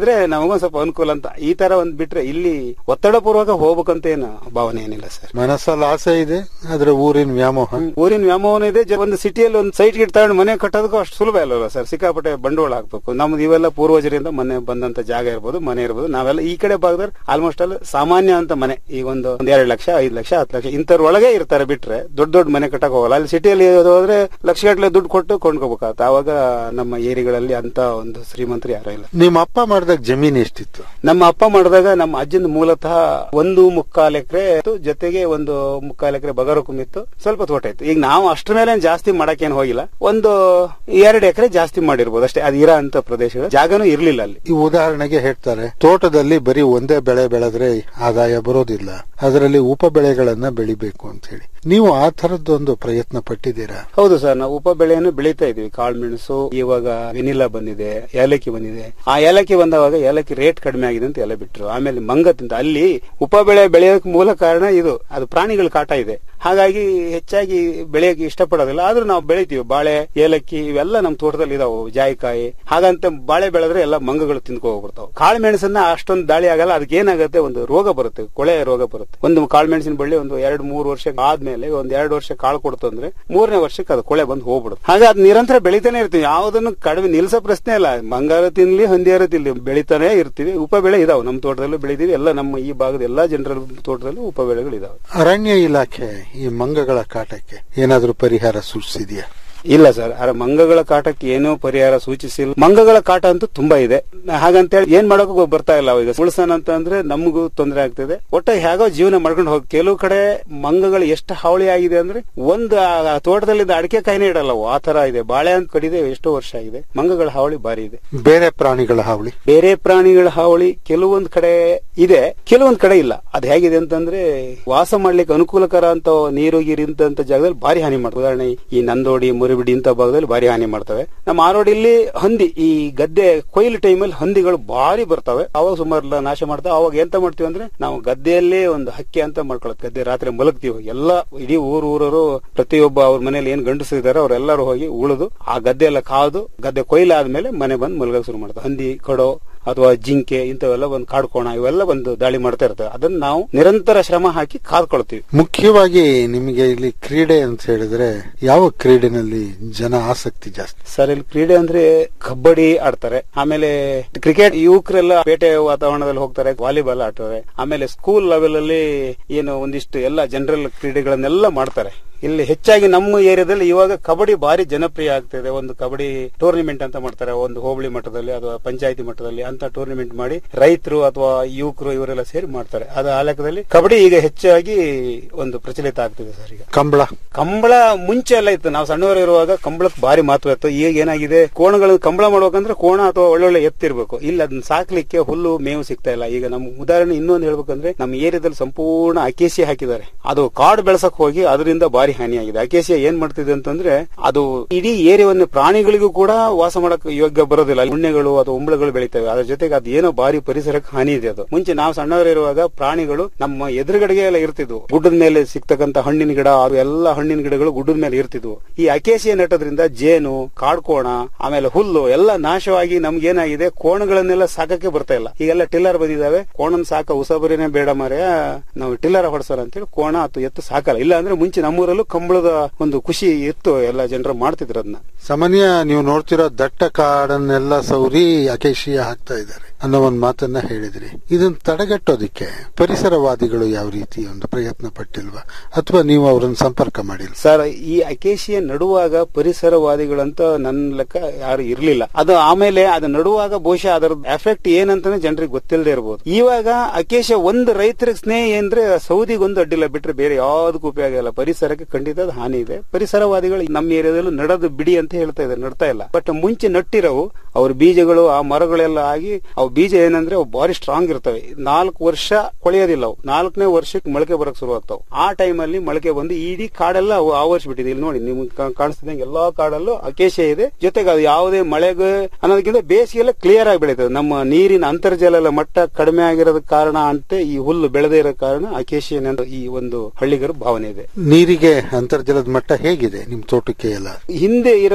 ನಮಗೊಂದ್ ಸ್ವಲ್ಪ ಅನುಕೂಲ ಅಂತ ಈ ತರ ಒಂದ್ ಬಿಟ್ರೆ ಇಲ್ಲಿ ಒತ್ತಡ ಪೂರ್ವಕ ಹೋಗ್ಬೇಕಂತ ಏನು ಭಾವನೆ ಏನಿಲ್ಲ ಸರ್ ಮನಸ್ಸಲ್ಲಿ ಆಸೆ ಇದೆ ಆದ್ರೆ ಊರಿನ ವ್ಯಾಮೋಹ ಊರಿನ ವ್ಯಾಮೋಹನ ಇದೆ ಜ- ಒಂದು ಸಿಟಿಯಲ್ಲಿ ಒಂದು ಸೈಟ್ ಗಿಟ್ ತಗೊಂಡು ಮನೆ ಕಟ್ಟೋದಕ್ಕೂ ಅಷ್ಟು ಸುಲಭ ಅಲ್ಲಲ್ಲ ಸರ್ ಸಿಕ್ಕಾಪಟ್ಟೆ ಬಂಡವಾಳ ಹಾಕ್ಬೇಕು ನಮ್ದು ಇವೆಲ್ಲ ಪೂರ್ವಜರಿಂದ ಮನೆ ಬಂದಂತ ಜಾಗ ಇರ್ಬೋದು ಮನೆ ಇರ್ಬೋದು ನಾವೆಲ್ಲ ಈ ಕಡೆ ಭಾಗದಲ್ಲಿ ಆಲ್ಮೋಸ್ಟ್ ಅಲ್ಲಿ ಸಾಮಾನ್ಯ ಅಂತ ಮನೆ ಈಗ ಒಂದು ಒಂದ್ ಎರಡು ಲಕ್ಷ ಐದು ಲಕ್ಷ ಹತ್ತು ಲಕ್ಷ ಇಂಥವ್ರ ಒಳಗೆ ಇರ್ತಾರೆ ಬಿಟ್ರೆ ದೊಡ್ಡ ದೊಡ್ಡ ಮನೆ ಕಟ್ಟಕ್ ಹೋಗಲ್ಲ ಅಲ್ಲಿ ಸಿಟಿಯಲ್ಲಿ ಹೋದ್ರೆ ಲಕ್ಷಗಟ್ಟಲೆ ದುಡ್ಡು ಕೊಟ್ಟು ಕೊಂಡ್ಕೋಬೇಕಾಗತ್ತೆ ಆವಾಗ ನಮ್ಮ ಏರಿಗಳಲ್ಲಿ ಅಂತ ಒಂದು ಶ್ರೀಮಂತರು ಯಾರು ಇಲ್ಲ ನಿಮ್ಮ ಅಪ್ಪ ಮಾಡಿದಾಗ ಜಮೀನ್ ಎಷ್ಟಿತ್ತು ನಮ್ಮ ಅಪ್ಪ ಮಾಡಿದಾಗ ನಮ್ಮ ಅಜ್ಜನ ಮೂಲತಃ ಒಂದು ಮುಕ್ಕಾಲ್ ಎಕರೆ ಜೊತೆಗೆ ಒಂದು ಮುಕ್ಕಾಲ್ ಎಕರೆ ಬಗರಕುಮಿತ್ತು ಸ್ವಲ್ಪ ತೋಟ ಇತ್ತು ಈಗ ನಾವು ಅಷ್ಟ್ರ ಮೇಲೆ ಜಾಸ್ತಿ ಮಾಡಕ್ಕೇನು ಹೋಗಿಲ್ಲ ಒಂದು ಎರಡು ಎಕರೆ ಜಾಸ್ತಿ ಮಾಡಿರ್ಬೋದು ಅಷ್ಟೇ ಅದು ಇರೋ ಅಂತ ಪ್ರದೇಶಗಳು ಜಾಗನೂ ಇರ್ಲಿಲ್ಲ ಅಲ್ಲಿ ಈ ಉದಾಹರಣೆಗೆ ಹೇಳ್ತಾರೆ ತೋಟದಲ್ಲಿ ಬರೀ ಒಂದೇ ಬೆಳೆ ಬೆಳೆದ್ರೆ ಆದಾಯ ಬರೋದಿಲ್ಲ ಅದರಲ್ಲಿ ಉಪ ಬೆಳೆಗಳನ್ನ ಬೆಳಿಬೇಕು ಅಂತ ಹೇಳಿ ನೀವು ಆ ತರದ್ದೊಂದು ಪ್ರಯತ್ನ ಪಟ್ಟಿದ್ದೀರಾ ಹೌದು ಸರ್ ನಾವು ಉಪ ಬೆಳೆಯನ್ನು ಬೆಳೀತಾ ಇದೀವಿ ಕಾಳುಮೆಣಸು ಇವಾಗ ವೆನಿಲಾ ಬಂದಿದೆ ಏಲಕ್ಕಿ ಬಂದಿದೆ ಆ ಏಲಕ್ಕಿ ಬಂದವಾಗ ಏಲಕ್ಕಿ ರೇಟ್ ಕಡಿಮೆ ಆಗಿದೆ ಅಂತ ಎಲ್ಲ ಬಿಟ್ರು ಆಮೇಲೆ ಮಂಗ ತಿಂತ ಅಲ್ಲಿ ಉಪ ಬೆಳೆ ಬೆಳೆಯೋಕೆ ಮೂಲ ಕಾರಣ ಇದು ಅದು ಪ್ರಾಣಿಗಳ ಕಾಟ ಇದೆ ಹಾಗಾಗಿ ಹೆಚ್ಚಾಗಿ ಬೆಳೆಯಕ್ಕೆ ಇಷ್ಟಪಡೋದಿಲ್ಲ ಆದ್ರೂ ನಾವು ಬೆಳಿತೀವಿ ಬಾಳೆ ಏಲಕ್ಕಿ ಇವೆಲ್ಲ ನಮ್ಮ ತೋಟದಲ್ಲಿ ಇದಾವೆ ಜಾಯಿಕಾಯಿ ಹಾಗಂತ ಬಾಳೆ ಬೆಳೆದ್ರೆ ಎಲ್ಲ ಮಂಗಗಳು ತಿಂದ್ಕೊ ಹೋಗ್ಬಿಡ್ತಾವೆ ಕಾಳು ಮೆಣಸನ್ನ ಅಷ್ಟೊಂದು ದಾಳಿ ಆಗಲ್ಲ ಅದಕ್ಕೆ ಏನಾಗುತ್ತೆ ಒಂದು ರೋಗ ಬರುತ್ತೆ ಕೊಳೆ ರೋಗ ಬರುತ್ತೆ ಒಂದು ಕಾಳು ಮೆಣಸಿನ ಬಳ್ಳಿ ಒಂದು ಎರಡು ಮೂರು ವರ್ಷ ಆದ್ಮೇಲೆ ಒಂದ್ ಎರಡು ವರ್ಷ ಕಾಳು ಕೊಡ್ತು ಅಂದ್ರೆ ಮೂರನೇ ವರ್ಷಕ್ಕೆ ಅದು ಕೊಳೆ ಬಂದು ಹೋಗ್ಬಿಡುತ್ತೆ ಹಾಗೆ ಅದು ನಿರಂತರ ಬೆಳಿತಾನೆ ಇರ್ತೀವಿ ಯಾವುದನ್ನು ಕಡಿಮೆ ನಿಲ್ಸೋ ಪ್ರಶ್ನೆ ಇಲ್ಲ ಮಂಗಾರ ತಿನ್ಲಿ ಹಂದಿಯಾರ ತಿನ್ಲಿ ಬೆಳಿತಾನೆ ಇರ್ತೀವಿ ಉಪ ಬೆಳೆ ಇದಾವೆ ನಮ್ಮ ತೋಟದಲ್ಲೂ ಬೆಳಿತೀವಿ ಎಲ್ಲ ನಮ್ಮ ಈ ಭಾಗದ ಎಲ್ಲಾ ಜನರ ತೋಟದಲ್ಲೂ ಉಪ ಬೆಳೆಗಳು ಇದಾವೆ ಅರಣ್ಯ ಇಲಾಖೆ ಈ ಮಂಗಗಳ ಕಾಟಕ್ಕೆ ಏನಾದ್ರೂ ಪರಿಹಾರ ಸೂಚಿಸಿದೆಯಾ ಇಲ್ಲ ಸರ್ ಅರ ಮಂಗಗಳ ಕಾಟಕ್ಕೆ ಏನೂ ಪರಿಹಾರ ಸೂಚಿಸಿಲ್ಲ ಮಂಗಗಳ ಕಾಟ ಅಂತೂ ತುಂಬಾ ಇದೆ ಹಾಗಂತೇಳಿ ಏನ್ ಮಾಡೋಕೆ ಬರ್ತಾ ಇಲ್ಲ ಈಗ ಉಳ್ಸೋಣ ಅಂತ ಅಂದ್ರೆ ನಮಗೂ ತೊಂದರೆ ಆಗ್ತಿದೆ ಒಟ್ಟ ಹೇಗೋ ಜೀವನ ಮಾಡ್ಕೊಂಡು ಹೋಗಿ ಕೆಲವು ಕಡೆ ಮಂಗಗಳು ಎಷ್ಟು ಹಾವಳಿ ಆಗಿದೆ ಅಂದ್ರೆ ಒಂದು ಆ ತೋಟದಲ್ಲಿದ್ದ ಅಡಿಕೆ ಕಾಯಿನೇ ಇಡಲ್ಲ ಅವು ಆ ತರ ಇದೆ ಬಾಳೆ ಅಂತ ಕಡಿದೆ ಎಷ್ಟೋ ವರ್ಷ ಆಗಿದೆ ಮಂಗಗಳ ಹಾವಳಿ ಭಾರಿ ಇದೆ ಬೇರೆ ಪ್ರಾಣಿಗಳ ಹಾವಳಿ ಬೇರೆ ಪ್ರಾಣಿಗಳ ಹಾವಳಿ ಕೆಲವೊಂದ್ ಕಡೆ ಇದೆ ಕೆಲವೊಂದ್ ಕಡೆ ಇಲ್ಲ ಅದ್ ಹೇಗಿದೆ ಅಂತಂದ್ರೆ ವಾಸ ಮಾಡ್ಲಿಕ್ಕೆ ಅನುಕೂಲಕರ ಅಂತ ನೀರು ಗೀರು ಇಂತ ಜಾಗದಲ್ಲಿ ಭಾರಿ ಹಾನಿ ಮಾಡ್ತವೆ ಉದಾಹರಣೆ ಈ ನಂದೋಡಿ ಮುರಿಬಿಡಿ ಇಂತ ಭಾಗದಲ್ಲಿ ಭಾರಿ ಹಾನಿ ಮಾಡ್ತವೆ ನಮ್ಮ ಆರೋಡಿಲಿ ಹಂದಿ ಈ ಗದ್ದೆ ಕೊಯ್ಲು ಟೈಮಲ್ಲಿ ಹಂದಿಗಳು ಭಾರಿ ಬರ್ತವೆ ಅವಾಗ ಸುಮಾರು ನಾಶ ಮಾಡ್ತಾವೆ ಅವಾಗ ಎಂತ ಮಾಡ್ತೀವಿ ಅಂದ್ರೆ ನಾವು ಗದ್ದೆಯಲ್ಲೇ ಒಂದು ಹಕ್ಕಿ ಅಂತ ಮಾಡ್ಕೊಳತ್ ಗದ್ದೆ ರಾತ್ರಿ ಮಲಗ್ತೀವಿ ಎಲ್ಲ ಇಡೀ ಊರು ಊರವರು ಪ್ರತಿಯೊಬ್ಬ ಅವ್ರ ಮನೇಲಿ ಏನ್ ಗಂಡಸಿದ್ದಾರೆ ಅವರೆಲ್ಲರೂ ಹೋಗಿ ಉಳಿದು ಆ ಗದ್ದೆ ಎಲ್ಲ ಕಾದು ಗದ್ದೆ ಕೊಯ್ಲಾದ್ಮೇಲೆ ಮನೆ ಬಂದು ಮಲಗಕ್ಕೆ ಶುರು ಮಾಡ್ತಾರೆ ಹಂದಿ ಕಡೋ ಅಥವಾ ಜಿಂಕೆ ಇಂಥವೆಲ್ಲ ಒಂದು ಕಾಡ್ಕೋಣ ಇವೆಲ್ಲ ಒಂದು ದಾಳಿ ಮಾಡ್ತಾ ಇರ್ತವೆ ಅದನ್ನ ನಾವು ನಿರಂತರ ಶ್ರಮ ಹಾಕಿ ಕಾದ್ಕೊಳ್ತೀವಿ ಮುಖ್ಯವಾಗಿ ನಿಮಗೆ ಇಲ್ಲಿ ಕ್ರೀಡೆ ಅಂತ ಹೇಳಿದ್ರೆ ಯಾವ ಕ್ರೀಡೆನಲ್ಲಿ ಜನ ಆಸಕ್ತಿ ಜಾಸ್ತಿ ಸರ್ ಇಲ್ಲಿ ಕ್ರೀಡೆ ಅಂದ್ರೆ ಕಬಡ್ಡಿ ಆಡ್ತಾರೆ ಆಮೇಲೆ ಕ್ರಿಕೆಟ್ ಯುವಕರೆಲ್ಲ ಪೇಟೆ ವಾತಾವರಣದಲ್ಲಿ ಹೋಗ್ತಾರೆ ವಾಲಿಬಾಲ್ ಆಡ್ತಾರೆ ಆಮೇಲೆ ಸ್ಕೂಲ್ ಲೆವೆಲ್ ಅಲ್ಲಿ ಏನು ಒಂದಿಷ್ಟು ಎಲ್ಲ ಜನರಲ್ ಕ್ರೀಡೆಗಳನ್ನೆಲ್ಲ ಮಾಡ್ತಾರೆ ಇಲ್ಲಿ ಹೆಚ್ಚಾಗಿ ನಮ್ಮ ಏರಿಯಾದಲ್ಲಿ ಇವಾಗ ಕಬಡ್ಡಿ ಭಾರಿ ಜನಪ್ರಿಯ ಆಗ್ತಿದೆ ಒಂದು ಕಬಡ್ಡಿ ಟೂರ್ನಿಮೆಂಟ್ ಅಂತ ಮಾಡ್ತಾರೆ ಒಂದು ಹೋಬಳಿ ಮಟ್ಟದಲ್ಲಿ ಅಥವಾ ಪಂಚಾಯತಿ ಮಟ್ಟದಲ್ಲಿ ಅಂತ ಟೂರ್ನಿಮೆಂಟ್ ಮಾಡಿ ರೈತರು ಅಥವಾ ಯುವಕರು ಇವರೆಲ್ಲ ಸೇರಿ ಮಾಡ್ತಾರೆ ಅದು ಆ ಲೆಕ್ಕದಲ್ಲಿ ಕಬಡ್ಡಿ ಈಗ ಹೆಚ್ಚಾಗಿ ಒಂದು ಪ್ರಚಲಿತ ಆಗ್ತಿದೆ ಸರ್ ಈಗ ಕಂಬಳ ಕಂಬಳ ಮುಂಚೆ ಎಲ್ಲ ಇತ್ತು ನಾವು ಸಣ್ಣವರು ಇರುವಾಗ ಕಂಬಳಕ್ಕೆ ಭಾರಿ ಮಹತ್ವ ಇತ್ತು ಈಗ ಏನಾಗಿದೆ ಕೋಣಗಳು ಕಂಬಳ ಮಾಡ್ಬೇಕಂದ್ರೆ ಕೋಣ ಅಥವಾ ಒಳ್ಳೊಳ್ಳೆ ಎತ್ತಿರ್ಬೇಕು ಇಲ್ಲಿ ಅದನ್ನ ಸಾಕ್ಲಿಕ್ಕೆ ಹುಲ್ಲು ಮೇವು ಸಿಗ್ತಾ ಇಲ್ಲ ಈಗ ನಮ್ ಉದಾಹರಣೆ ಇನ್ನೊಂದು ಹೇಳ್ಬೇಕಂದ್ರೆ ನಮ್ಮ ಏರಿಯಾದಲ್ಲಿ ಸಂಪೂರ್ಣ ಅಕೇಸಿ ಹಾಕಿದ್ದಾರೆ ಅದು ಕಾಡು ಬೆಳೆಸಕ್ ಹೋಗಿ ಅದರಿಂದ ಭಾರಿ ಹಾನಿಯಾಗಿದೆ ಅಕೇಸಿಯ ಏನ್ ಮಾಡ್ತಿದೆ ಅಂತಂದ್ರೆ ಅದು ಇಡೀ ಏರಿಯಾವನ್ನು ಪ್ರಾಣಿಗಳಿಗೂ ಕೂಡ ವಾಸ ಮಾಡಕ್ ಯೋಗ್ಯ ಬರೋದಿಲ್ಲ ಉಣ್ಣೆಗಳು ಅಥವಾ ಉಂಬಳಗಳು ಬೆಳಿತವೆ ಅದ್ರ ಜೊತೆಗೆ ಅದು ಏನೋ ಭಾರಿ ಪರಿಸರಕ್ಕೆ ಹಾನಿ ಇದೆ ಅದು ಮುಂಚೆ ನಾವು ಸಣ್ಣವರಿರುವಾಗ ಪ್ರಾಣಿಗಳು ನಮ್ಮ ಎದುರುಗಡೆಗೆ ಎಲ್ಲ ಇರ್ತಿದ್ವು ಗುಡ್ಡದ ಮೇಲೆ ಸಿಗ್ತಕ್ಕಂತ ಹಣ್ಣಿನ ಗಿಡ ಅದು ಎಲ್ಲ ಹಣ್ಣಿನ ಗಿಡಗಳು ಗುಡ್ಡದ ಮೇಲೆ ಇರ್ತಿದ್ವು ಈ ಅಕೇಸಿಯ ನೆಟ್ಟದ್ರಿಂದ ಜೇನು ಕಾಡ್ಕೋಣ ಆಮೇಲೆ ಹುಲ್ಲು ಎಲ್ಲ ನಾಶವಾಗಿ ನಮ್ಗೇನಾಗಿದೆ ಕೋಣಗಳನ್ನೆಲ್ಲ ಸಾಕಕ್ಕೆ ಬರ್ತಾ ಇಲ್ಲ ಈಗೆಲ್ಲ ಟಿಲ್ಲರ್ ಬಂದಿದಾವೆ ಕೋಣನ್ ಸಾಕ ಉಸಬರಿನೇ ಬೇಡ ಮಾರ್ಯ ನಾವು ಟಿಲ್ಲರ್ ಹೊಡ್ಸೋಣ ಅಂತೇಳಿ ಕೋಣ ಅಥವಾ ಎತ್ತು ಸಾಕಲ್ಲ ಇಲ್ಲ ಅಂದ್ರೆ ಮುಂಚೆ ನಮ್ಮೂರಲ್ಲೂ ಕಂಬಳದ ಒಂದು ಖುಷಿ ಇತ್ತು ಎಲ್ಲ ಜನರು ಮಾಡ್ತಿದ್ರು ಅದನ್ನ ಸಾಮಾನ್ಯ ನೀವು ನೋಡ್ತಿರೋ ದಟ್ಟ ಕಾಡನ್ನೆಲ್ಲ ಸೌರಿ ಅಕೇಶಿಯ ಹಾಕ್ತಾ ಇದ್ದಾರೆ ಅನ್ನೋ ಒಂದು ಮಾತನ್ನ ಹೇಳಿದ್ರಿ ಇದನ್ನ ತಡೆಗಟ್ಟೋದಿಕ್ಕೆ ಪರಿಸರವಾದಿಗಳು ಯಾವ ರೀತಿ ಒಂದು ಪ್ರಯತ್ನ ಪಟ್ಟಿಲ್ವಾ ಅಥವಾ ನೀವು ಅವರನ್ನ ಸಂಪರ್ಕ ಮಾಡಿಲ್ವಾ ಸರ್ ಈ ಅಕೇಶಿಯ ನಡುವಾಗ ಪರಿಸರವಾದಿಗಳಂತ ನನ್ನ ಲೆಕ್ಕ ಯಾರು ಇರ್ಲಿಲ್ಲ ಅದು ಆಮೇಲೆ ಅದು ನಡುವಾಗ ಬಹುಶಃ ಅದರ ಎಫೆಕ್ಟ್ ಏನಂತಾನೆ ಜನರಿಗೆ ಗೊತ್ತಿಲ್ಲದೆ ಇರಬಹುದು ಇವಾಗ ಅಕೇಶ ಒಂದು ರೈತರಿಗೆ ಸ್ನೇಹ ಏನ್ರೆ ಸೌದಿಗೆ ಒಂದು ಅಡ್ಡಿಲ್ಲ ಬಿಟ್ರೆ ಬೇರೆ ಯಾವ್ದಕ್ಕೂ ಉಪಯೋಗ ಇಲ್ಲ ಪರಿಸರಕ್ಕೆ ಖಂಡಿತ ಅದು ಹಾನಿ ಇದೆ ಪರಿಸರವಾದಿಗಳು ನಮ್ಮ ಏರಿಯಾದಲ್ಲೂ ನಡದು ಬಿಡಿ ಅಂತ ಹೇಳ್ತಾ ಇದ್ದಾರೆ ನಡ್ತಾ ಇಲ್ಲ ಬಟ್ ಮುಂಚೆ ನಟ್ಟಿರವು ಅವ್ರ ಬೀಜಗಳು ಆ ಮರಗಳೆಲ್ಲ ಆಗಿ ಅವು ಬೀಜ ಏನಂದ್ರೆ ಅವು ಭಾರಿ ಸ್ಟ್ರಾಂಗ್ ಇರ್ತವೆ ನಾಲ್ಕು ವರ್ಷ ಕೊಳೆಯೋದಿಲ್ಲ ಅವು ನಾಲ್ಕನೇ ವರ್ಷಕ್ಕೆ ಮೊಳಕೆ ಬರಕ್ ಶುರು ಆಗ್ತಾವ ಆ ಟೈಮಲ್ಲಿ ಮೊಳಕೆ ಬಂದು ಇಡೀ ಕಾಡೆಲ್ಲ ಅವು ಆವರಿಸ್ಬಿಟ್ಟಿದೆ ಇಲ್ಲಿ ನೋಡಿ ನಿಮ್ಗೆ ಕಾ- ಕಾಣಿಸ್ತಿದ್ದಂಗೆ ಎಲ್ಲಾ ಕಾಡಲ್ಲೂ ಅಕೇಶ ಇದೆ ಜೊತೆಗೆ ಅದು ಯಾವುದೇ ಮಳೆಗೆ ಅನ್ನೋದಕ್ಕಿಂತ ಬೇಸಿಗೆಲ್ಲ ಕ್ಲಿಯರ್ ಆಗಿ ಬೆಳೀತದೆ ನಮ್ಮ ನೀರಿನ ಅಂತರ್ಜಲ ಮಟ್ಟ ಕಡಿಮೆ ಆಗಿರೋದಕ್ಕೆ ಕಾರಣ ಅಂತ ಈ ಹುಲ್ಲು ಬೆಳೆದೇ ಇರೋ ಕಾರಣ ಅಕೇಶಿಯನ್ ಅಂತ ಈ ಒಂದು ಹಳ್ಳಿಗರ ಭಾವನೆ ಇದೆ ನೀರಿಗೆ ಅಂತರ್ಜಲದ ಮಟ್ಟ ಹೇಗಿದೆ ನಿಮ್ ತೋಟಕ್ಕೆ ಎಲ್ಲ ಹಿಂದೆ ಇರೋದು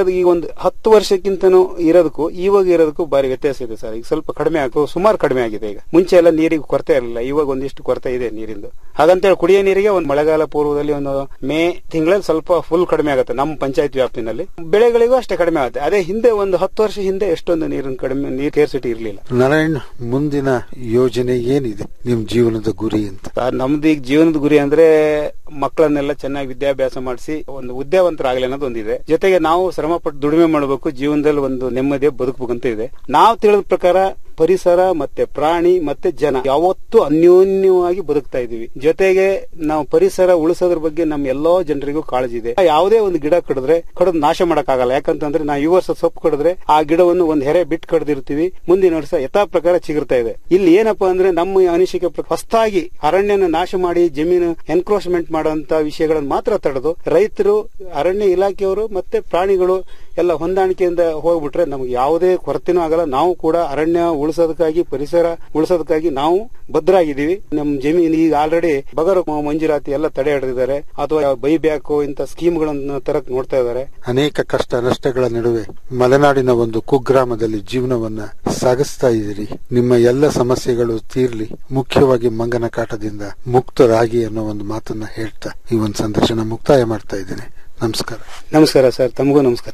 ಇರೋದು ಈಗ ಒಂದು ಹತ್ತು ವರ್ಷಕ್ಕಿಂತನೂ ಇರೋದಕ್ಕೂ ಇವಾಗ ಇರೋದಕ್ಕೂ ಬಾರಿ ವ್ಯತ್ಯಾಸ ಇದೆ ಸರ್ ಈಗ ಸ್ವಲ್ಪ ಕಡಿಮೆ ಆಗು ಸುಮಾರು ಕಡಿಮೆ ಆಗಿದೆ ಈಗ ಮುಂಚೆ ಎಲ್ಲ ನೀರಿಗೆ ಕೊರತೆ ಇರಲಿಲ್ಲ ಇವಾಗ ಒಂದಿಷ್ಟು ಕೊರತೆ ಇದೆ ನೀರಿಂದು ಹಾಗಂತೇಳಿ ಕುಡಿಯೋ ನೀರಿಗೆ ಒಂದು ಮಳೆಗಾಲ ಪೂರ್ವದಲ್ಲಿ ಒಂದು ಮೇ ತಿಂಗಳಲ್ಲಿ ಸ್ವಲ್ಪ ಫುಲ್ ಕಡಿಮೆ ಆಗುತ್ತೆ ನಮ್ಮ ಪಂಚಾಯತ್ ವ್ಯಾಪ್ತಿನಲ್ಲಿ ಬೆಳೆಗಳಿಗೂ ಅಷ್ಟೇ ಕಡಿಮೆ ಆಗುತ್ತೆ ಅದೇ ಹಿಂದೆ ಒಂದು ಹತ್ತು ವರ್ಷ ಹಿಂದೆ ಎಷ್ಟೊಂದು ನೀರಿನ ಕಡಿಮೆ ನೀರ್ ಕೇರ್ಸಿಟಿ ಇರಲಿಲ್ಲ ನಾರಾಯಣ್ ಮುಂದಿನ ಯೋಜನೆ ಏನಿದೆ ನಿಮ್ ಜೀವನದ ಗುರಿ ಅಂತ ಸರ್ ನಮ್ದು ಈಗ ಜೀವನದ ಗುರಿ ಅಂದ್ರೆ ಮಕ್ಕಳನ್ನೆಲ್ಲ ಚೆನ್ನಾಗಿ ವಿದ್ಯಾಭ್ಯಾಸ ಮಾಡಿಸಿ ಒಂದು ವಿದ್ಯಾವಂತರಾಗಲಿ ಅನ್ನೋದು ಒಂದಿದೆ ಜೊತೆಗೆ ನಾವು ಶ್ರಮ ಪಟ್ಟು ದುಡಿಮೆ ಮಾಡಬೇಕು ಜೀವನದಲ್ಲಿ ಒಂದು ನೆಮ್ಮದಿಯ ಬದುಕಬೇಕಂತ ಇದೆ ನಾವು ತಿಳಿದ ಪ್ರಕಾರ ಪರಿಸರ ಮತ್ತೆ ಪ್ರಾಣಿ ಮತ್ತೆ ಜನ ಯಾವತ್ತೂ ಅನ್ಯೋನ್ಯವಾಗಿ ಬದುಕ್ತಾ ಇದೀವಿ ಜೊತೆಗೆ ನಾವು ಪರಿಸರ ಉಳಿಸೋದ್ರ ಬಗ್ಗೆ ನಮ್ಮ ಎಲ್ಲಾ ಜನರಿಗೂ ಕಾಳಜಿ ಇದೆ ಯಾವುದೇ ಒಂದು ಗಿಡ ಕಡಿದ್ರೆ ಕಡಿದು ನಾಶ ಮಾಡಕ್ಕಾಗಲ್ಲ ಯಾಕಂತಂದ್ರೆ ನಾವು ಈ ವರ್ಷ ಸೊಪ್ಪು ಕಡಿದ್ರೆ ಆ ಗಿಡವನ್ನು ಒಂದ್ ಹೆರೆ ಬಿಟ್ಟು ಕಡ್ದಿರ್ತೀವಿ ಮುಂದಿನ ವರ್ಷ ಯಥಾ ಪ್ರಕಾರ ಚಿಗುರ್ತಾ ಇದೆ ಇಲ್ಲಿ ಏನಪ್ಪಾ ಅಂದ್ರೆ ನಮ್ಮ ಅನಿಸಿಕೆ ಪ್ರಕಾರ ಹೊಸದಾಗಿ ಅರಣ್ಯನ ನಾಶ ಮಾಡಿ ಜಮೀನು ಎನ್ಕ್ರೋಚ್ಮೆಂಟ್ ಮಾಡುವಂತ ವಿಷಯಗಳನ್ನು ಮಾತ್ರ ತಡೆದು ರೈತರು ಅರಣ್ಯ ಇಲಾಖೆಯವರು ಮತ್ತೆ ಪ್ರಾಣಿಗಳು ಎಲ್ಲ ಹೊಂದಾಣಿಕೆಯಿಂದ ಹೋಗ್ಬಿಟ್ರೆ ನಮ್ಗೆ ಯಾವುದೇ ಕೊರತೆನೂ ಆಗಲ್ಲ ನಾವು ಕೂಡ ಅರಣ್ಯ ಉಳಿಸೋದಕ್ಕಾಗಿ ಪರಿಸರ ಉಳಿಸೋದಕ್ಕಾಗಿ ನಾವು ಭದ್ರಾಗಿದ್ದೀವಿ ನಮ್ಮ ಜಮೀನು ಈಗ ಆಲ್ರೆಡಿ ಬಗರ್ ಮಂಜೂರಾತಿ ಎಲ್ಲ ತಡೆ ಹಿಡಿದಿದ್ದಾರೆ ಅಥವಾ ಬೈ ಬ್ಯಾಕು ಇಂತ ಸ್ಕೀಮ್ಗಳನ್ನು ತರಕ್ ನೋಡ್ತಾ ಇದ್ದಾರೆ ಅನೇಕ ಕಷ್ಟ ನಷ್ಟಗಳ ನಡುವೆ ಮಲೆನಾಡಿನ ಒಂದು ಕುಗ್ರಾಮದಲ್ಲಿ ಜೀವನವನ್ನ ಸಾಗಿಸ್ತಾ ಇದ್ದೀರಿ ನಿಮ್ಮ ಎಲ್ಲ ಸಮಸ್ಯೆಗಳು ತೀರ್ಲಿ ಮುಖ್ಯವಾಗಿ ಮಂಗನ ಕಾಟದಿಂದ ಮುಕ್ತರಾಗಿ ಅನ್ನೋ ಒಂದು ಮಾತನ್ನ ಹೇಳ್ತಾ ಈ ಒಂದು ಸಂದರ್ಶನ ಮುಕ್ತಾಯ ಮಾಡ್ತಾ ಇದ್ದೇನೆ ನಮಸ್ಕಾರ ನಮಸ್ಕಾರ ಸರ್ ತಮಗೂ ನಮಸ್ಕಾರ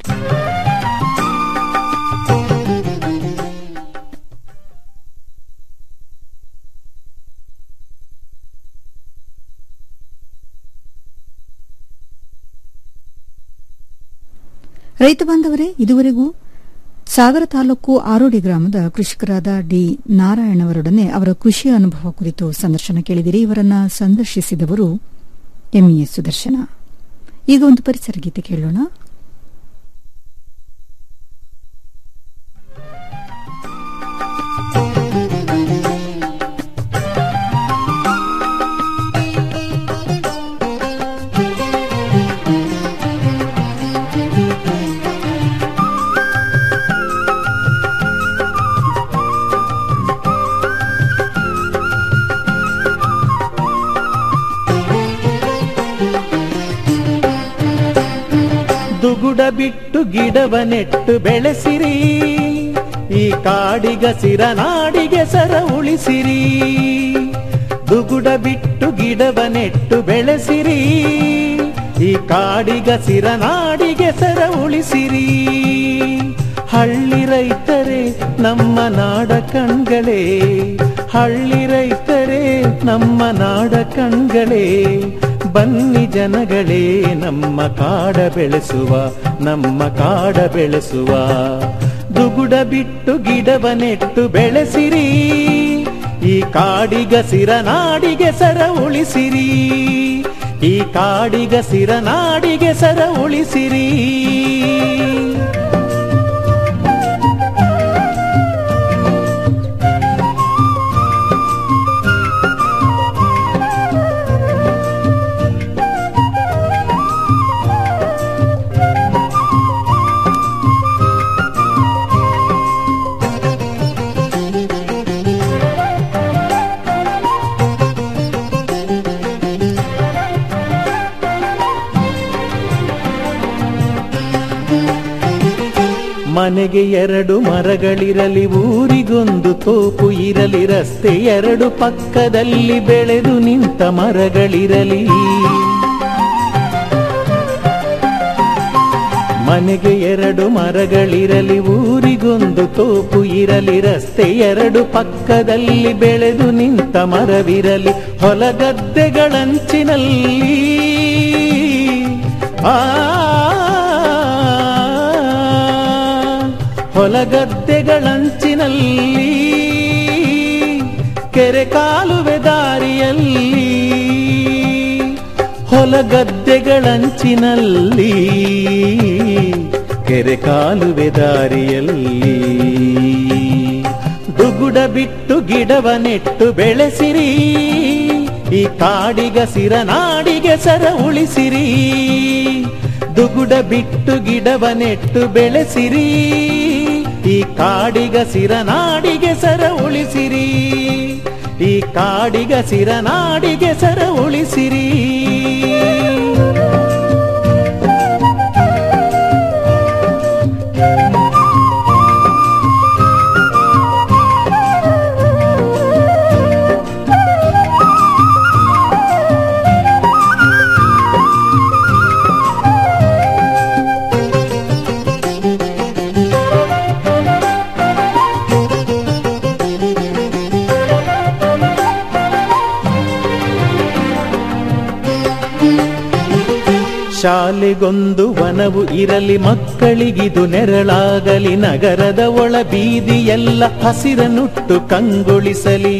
ರೈತ ಬಾಂಧವರೇ ಇದುವರೆಗೂ ಸಾಗರ ತಾಲೂಕು ಆರೋಡಿ ಗ್ರಾಮದ ಕೃಷಿಕರಾದ ಡಿ ನಾರಾಯಣವರೊಡನೆ ಅವರ ಕೃಷಿ ಅನುಭವ ಕುರಿತು ಸಂದರ್ಶನ ಕೇಳಿದಿರಿ ಇವರನ್ನ ಸಂದರ್ಶಿಸಿದವರು ಎಂಇಎ ಸುದರ್ಶನ ಈಗ ಒಂದು ಪರಿಸರ ಗೀತೆ ಕೇಳೋಣ ದುಗುಡ ಬಿಟ್ಟು ಗಿಡವ ನೆಟ್ಟು ಬೆಳೆಸಿರಿ ಈ ಕಾಡಿಗಸಿರ ನಾಡಿಗೆ ಸರ ಉಳಿಸಿರಿ ದುಗುಡ ಬಿಟ್ಟು ಗಿಡವ ನೆಟ್ಟು ಬೆಳೆಸಿರಿ ಈ ಕಾಡಿಗಸಿರ ನಾಡಿಗೆ ಸರ ಉಳಿಸಿರಿ ಹಳ್ಳಿ ರೈತರೇ ನಮ್ಮ ನಾಡ ಕಣ್ಗಳೇ ಹಳ್ಳಿ ರೈತರೇ ನಮ್ಮ ನಾಡ ಕಣ್ಗಳೇ ಬನ್ನಿ ಜನಗಳೇ ನಮ್ಮ ಕಾಡ ಬೆಳೆಸುವ ನಮ್ಮ ಕಾಡ ಬೆಳೆಸುವ ದುಗುಡ ಬಿಟ್ಟು ಗಿಡವ ನೆಟ್ಟು ಬೆಳೆಸಿರಿ ಈ ಕಾಡಿಗಸಿರ ನಾಡಿಗೆ ಸರ ಉಳಿಸಿರಿ ಈ ಕಾಡಿಗಸಿರ ನಾಡಿಗೆ ಸರ ಉಳಿಸಿರಿ ಮನೆಗೆ ಎರಡು ಮರಗಳಿರಲಿ ಊರಿಗೊಂದು ತೋಪು ಇರಲಿ ರಸ್ತೆ ಎರಡು ಪಕ್ಕದಲ್ಲಿ ಬೆಳೆದು ನಿಂತ ಮರಗಳಿರಲಿ ಮನೆಗೆ ಎರಡು ಮರಗಳಿರಲಿ ಊರಿಗೊಂದು ತೋಪು ಇರಲಿ ರಸ್ತೆ ಎರಡು ಪಕ್ಕದಲ್ಲಿ ಬೆಳೆದು ನಿಂತ ಮರವಿರಲಿ ಹೊಲಗದ್ದೆಗಳಂಚಿನಲ್ಲಿ ಆ ಹೊಲಗದ್ದೆಗಳಂಚಿನಲ್ಲಿ ಕೆರೆ ಕಾಲುವೆ ದಾರಿಯಲ್ಲಿ ಹೊಲಗದ್ದೆಗಳಂಚಿನಲ್ಲಿ ಕೆರೆ ಕಾಲುವೆ ದಾರಿಯಲ್ಲಿ ದುಗುಡ ಬಿಟ್ಟು ಗಿಡವ ನೆಟ್ಟು ಬೆಳೆಸಿರಿ ಈ ಕಾಡಿಗಸಿರ ನಾಡಿಗೆ ಸರ ಉಳಿಸಿರಿ ದುಗುಡ ಬಿಟ್ಟು ಗಿಡವ ನೆಟ್ಟು ಬೆಳೆಸಿರಿ ಈ ಕಾಡಿಗಸಿರ ನಾಡಿಗೆ ಸರ ಉಳಿಸಿರಿ ಈ ಕಾಡಿಗಸಿರ ನಾಡಿಗೆ ಸರ ಉಳಿಸಿರಿ ಶಾಲೆಗೊಂದು ವನವು ಇರಲಿ ಮಕ್ಕಳಿಗಿದು ನೆರಳಾಗಲಿ ನಗರದ ಒಳ ಬೀದಿಯೆಲ್ಲ ಹಸಿರನುಟ್ಟು ಕಂಗೊಳಿಸಲಿ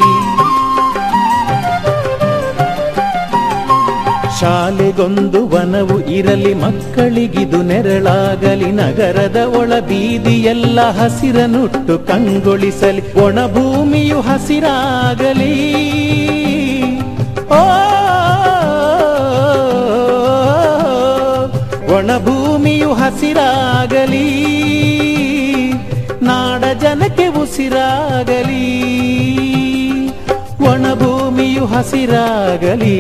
ಶಾಲೆಗೊಂದು ವನವು ಇರಲಿ ಮಕ್ಕಳಿಗಿದು ನೆರಳಾಗಲಿ ನಗರದ ಒಳ ಬೀದಿಯೆಲ್ಲ ಹಸಿರನುಟ್ಟು ಕಂಗೊಳಿಸಲಿ ಒಣ ಭೂಮಿಯು ಹಸಿರಾಗಲಿ ಓ ಒಣ ಭೂಮಿಯು ಹಸಿರಾಗಲಿ ನಾಡ ಜನಕ್ಕೆ ಉಸಿರಾಗಲಿ ಒಣ ಭೂಮಿಯು ಹಸಿರಾಗಲಿ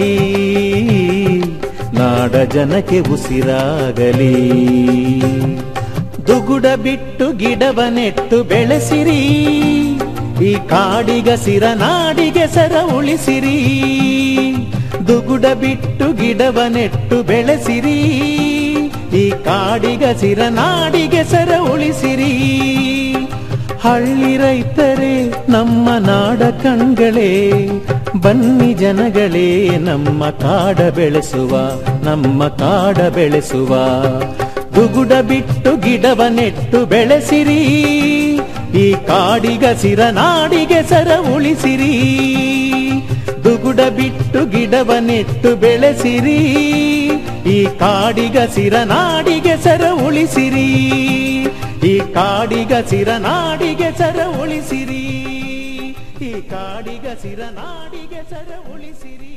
ನಾಡ ಜನಕ್ಕೆ ಉಸಿರಾಗಲಿ ದುಗುಡ ಬಿಟ್ಟು ಗಿಡವ ನೆಟ್ಟು ಬೆಳೆಸಿರಿ ಈ ಕಾಡಿಗಸಿರ ನಾಡಿಗೆ ಸರ ಉಳಿಸಿರಿ ದುಗುಡ ಬಿಟ್ಟು ಗಿಡವ ನೆಟ್ಟು ಬೆಳೆಸಿರಿ ಈ ಕಾಡಿಗಸಿರ ನಾಡಿಗೆ ಸರ ಉಳಿಸಿರಿ ಹಳ್ಳಿ ರೈತರೇ ನಮ್ಮ ನಾಡ ಕಣ್ಗಳೇ ಬನ್ನಿ ಜನಗಳೇ ನಮ್ಮ ಕಾಡ ಬೆಳೆಸುವ ನಮ್ಮ ಕಾಡ ಬೆಳೆಸುವ ದುಗುಡ ಬಿಟ್ಟು ಗಿಡವ ನೆಟ್ಟು ಬೆಳೆಸಿರಿ ಈ ಕಾಡಿಗಸಿರ ನಾಡಿಗೆ ಸರ ಉಳಿಸಿರಿ ದುಗುಡ ಬಿಟ್ಟು ಗಿಡವ ನೆಟ್ಟು ಬೆಳೆಸಿರಿ ಈ ಕಾಡಿಗಸಿರ ನಾಡಿಗೆ ಸರ ಉಳಿಸಿರಿ ಈ ಕಾಡಿಗಸಿರ ನಾಡಿಗೆ ಸರ ಉಳಿಸಿರಿ ಈ ಕಾಡಿಗಸಿರ ನಾಡಿಗೆ ಸರ ಉಳಿಸಿರಿ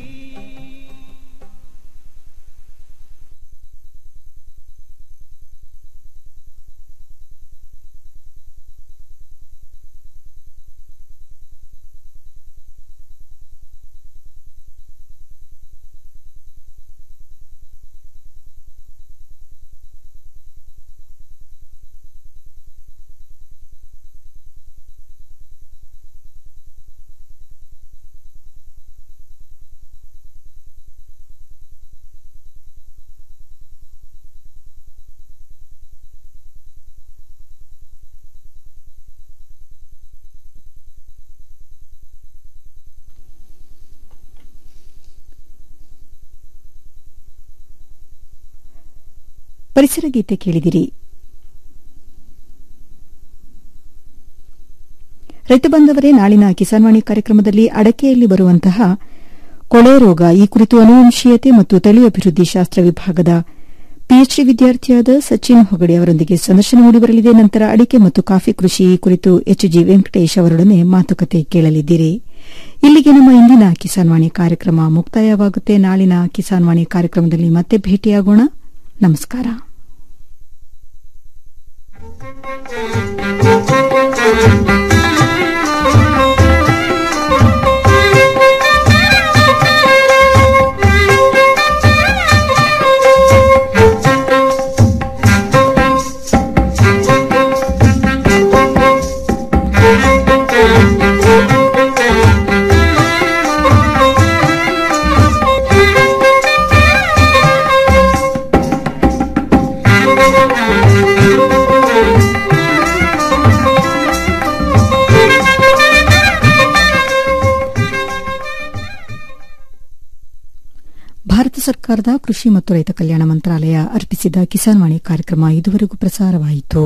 ಪರಿಸರ ಗೀತೆ ಕೇಳಿದಿರಿ ರೈತ ಬಂದವರೇ ನಾಳಿನ ಕಿಸಾನ್ವಾಣಿ ಕಾರ್ಯಕ್ರಮದಲ್ಲಿ ಅಡಕೆಯಲ್ಲಿ ಬರುವಂತಹ ಕೊಳೆ ರೋಗ ಈ ಕುರಿತು ಅನುವಂಶೀಯತೆ ಮತ್ತು ತಳಿ ಅಭಿವೃದ್ಧಿ ಶಾಸ್ತ್ರ ವಿಭಾಗದ ಪಿಎಚ್ಡಿ ವಿದ್ಯಾರ್ಥಿಯಾದ ಸಚಿನ್ ಹೊಗಡೆ ಅವರೊಂದಿಗೆ ಸಂದರ್ಶನ ಮೂಡಿಬರಲಿದೆ ನಂತರ ಅಡಿಕೆ ಮತ್ತು ಕಾಫಿ ಕೃಷಿ ಈ ಕುರಿತು ಎಚ್ಜಿ ವೆಂಕಟೇಶ್ ಅವರೊಡನೆ ಮಾತುಕತೆ ಕೇಳಲಿದ್ದೀರಿ ಇಲ್ಲಿಗೆ ನಮ್ಮ ಇಂದಿನ ಕಿಸಾನ್ವಾಣಿ ಕಾರ್ಯಕ್ರಮ ಮುಕ್ತಾಯವಾಗುತ್ತೆ ನಾಳಿನ ಕಿಸಾನ್ವಾಣಿ ಕಾರ್ಯಕ್ರಮದಲ್ಲಿ ಮತ್ತೆ ಭೇಟಿಯಾಗೋಣ ನಮಸ್ಕಾರ ಭಾರತ ಸರ್ಕಾರದ ಕೃಷಿ ಮತ್ತು ರೈತ ಕಲ್ಯಾಣ ಮಂತ್ರಾಲಯ ಅರ್ಪಿಸಿದ ಕಿಸಾನ್ವಾಣಿ ಕಾರ್ಯಕ್ರಮ ಇದುವರೆಗೂ ಪ್ರಸಾರವಾಯಿತು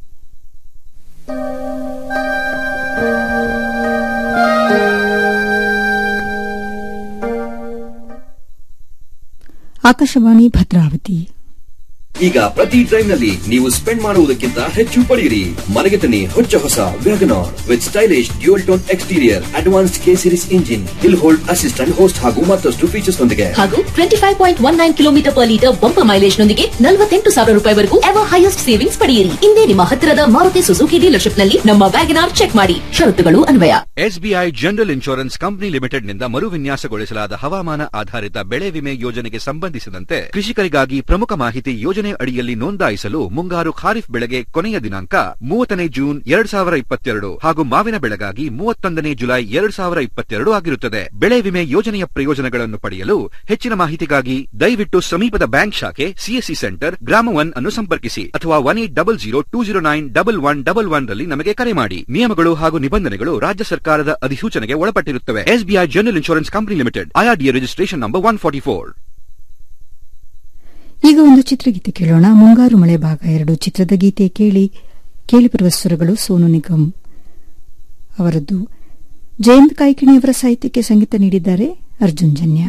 ಆಕಾಶವಾಣಿ ಭದ್ರಾವತಿ ಈಗ ಪ್ರತಿ ಡ್ರೈವ್ ನಲ್ಲಿ ನೀವು ಸ್ಪೆಂಡ್ ಮಾಡುವುದಕ್ಕಿಂತ ಹೆಚ್ಚು ಪಡೆಯಿರಿ ಮನೆಗೆ ತನ್ನಿ ಹೊಚ್ಚ ಹೊಸ WagonR with stylish dual tone exterior advanced K series engine hill hold assistant host ಹಾಗೂ ಮತ್ತಷ್ಟು ಫೀಚರ್ಸ್ ನೊಂದಿಗೆ ಹಾಗೂ twenty five point one nine kilometre per litre bumper mileage ನೊಂದಿಗೆ ನಲವತ್ತೆಂಟು ಸಾವಿರ ರೂಪಾಯಿವರೆಗೂ ಎವರ್ ಹೈಯೆಸ್ಟ್ ಸೇವಿಂಗ್ಸ್ ಪಡೆಯಿರಿ ಇಂದೇ ನಿಮ್ಮ ಹತ್ತಿರದ ಮಾರುತಿ ಸುಜುಕಿ ಡೀಲರ್ಶಿಪ್ ನಲ್ಲಿ ನಮ್ಮ ವ್ಯಾಗನಾರ್ ಚೆಕ್ ಮಾಡಿ ಷರತ್ತುಗಳು ಅನ್ವಯ ಎಸ್ಬಿಐ ಜನರಲ್ ಇನ್ಶೂರೆನ್ಸ್ ಕಂಪನಿ ಲಿಮಿಟೆಡ್ನಿಂದ ಮರುವಿನ್ಯಾಸಗೊಳಿಸಲಾದ ಹವಾಮಾನ ಆಧಾರಿತ ಬೆಳೆ ವಿಮೆ ಯೋಜನೆಗೆ ಸಂಬಂಧಿಸಿದಂತೆ ಕೃಷಿಕರಿಗಾಗಿ ಪ್ರಮುಖ ಮಾಹಿತಿ ಯೋಜನೆ ಅಡಿಯಲ್ಲಿ ನೋಂದಾಯಿಸಲು ಮುಂಗಾರು ಖಾರಿಫ್ ಬೆಳೆಗೆ ಕೊನೆಯ ದಿನಾಂಕ ಮೂವತ್ತನೇ ಜೂನ್ ಎರಡ್ ಸಾವಿರ ಇಪ್ಪತ್ತೆರಡು ಹಾಗೂ ಮಾವಿನ ಬೆಳೆಗಾಗಿ ಮೂವತ್ತೊಂದನೇ ಜುಲೈ ಎರಡ್ ಸಾವಿರ ಇಪ್ಪತ್ತೆರಡು ಆಗಿರುತ್ತದೆ ಬೆಳೆ ವಿಮೆ ಯೋಜನೆಯ ಪ್ರಯೋಜನಗಳನ್ನು ಪಡೆಯಲು ಹೆಚ್ಚಿನ ಮಾಹಿತಿಗಾಗಿ ದಯವಿಟ್ಟು ಸಮೀಪದ ಬ್ಯಾಂಕ್ ಶಾಖೆ ಸಿಎಸ್ಸಿ ಸೆಂಟರ್ ಗ್ರಾಮ ಒನ್ ಅನ್ನು ಸಂಪರ್ಕಿಸಿ ಅಥವಾ one eight double zero two zero nine double one double one ರಲ್ಲಿ ನಮಗೆ ಕರೆ ಮಾಡಿ ನಿಯಮಗಳು ಹಾಗೂ ನಿಬಂಧನೆಗಳು ರಾಜ್ಯ ಸರ್ಕಾರದ ಅಧಿಸೂಚನೆಗೆ ಒಳಪಟ್ಟಿರುತ್ತವೆ SBI general insurance company limited IRDA registration number one forty four ಈಗ ಒಂದು ಚಿತ್ರಗೀತೆ ಕೇಳೋಣ ಮುಂಗಾರು ಮಳೆ ಭಾಗ ಎರಡು ಚಿತ್ರದ ಗೀತೆ ಕೇಳಿ ಕೇಳಿಬರುವ ಸ್ವರಗಳು ಸೋನು ನಿಗಮ್ ಅವರದ್ದು ಜಯಂತ್ ಕಾಯ್ಕಿಣಿಯವರ ಸಾಹಿತ್ಯಕ್ಕೆ ಸಂಗೀತ ನೀಡಿದ್ದಾರೆ ಅರ್ಜುನ್ ಜನ್ಯ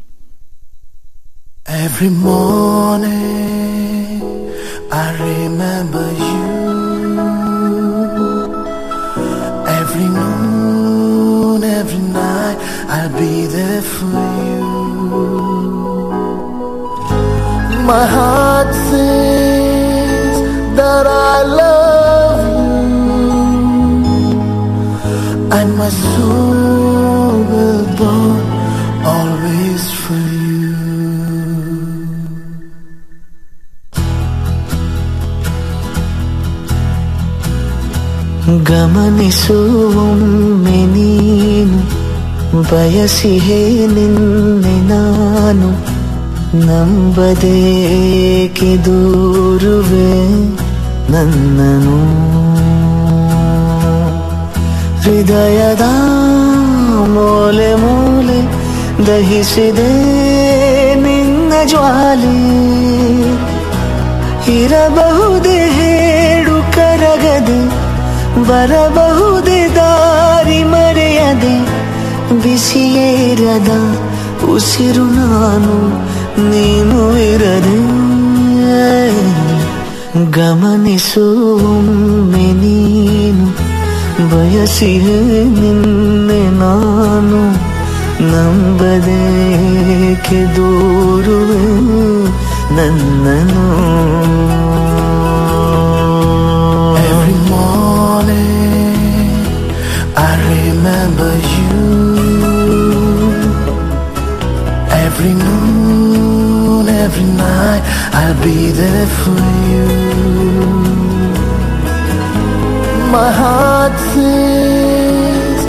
Every morning I remember you. Every noon, every night I'll be there for you. My heart says that I love you, and my soul will burn always for you. ಗಮನಿಸುವೊಮ್ಮೆ ನೀನು ಬಯಸಿಹೇ ನಿನ್ನೆ ನಾನು ನಂಬದೇಕೆ ದೂರುವೆ ನನ್ನನು ಹೃದಯದ ಮೂಲೆ ಮೂಲೆ ದಹಿಸಿದೆ ನಿನ್ನ ಜ್ವಾಲೆ ಇರಬಹುದೇ ಹೇಳು ಕರಗದೆ ಬರಬಹುದೇ ದಾರಿ ಮರೆಯದೆ ಬಿಸಿಯೇರದ ಉಸಿರು ನಾನು ನೀನು ಇರದೆ ಗಮನಿಸುವೊಮ್ಮೆ ನೀನು ಬಯಸಿಹೆ ನಿನ್ನೆ ನಾನು ನಂಬದೇಕೆ ದೂರುವೆ ನನ್ನನು Every morning I remember you Every noon, every night I'll be there for you My heart says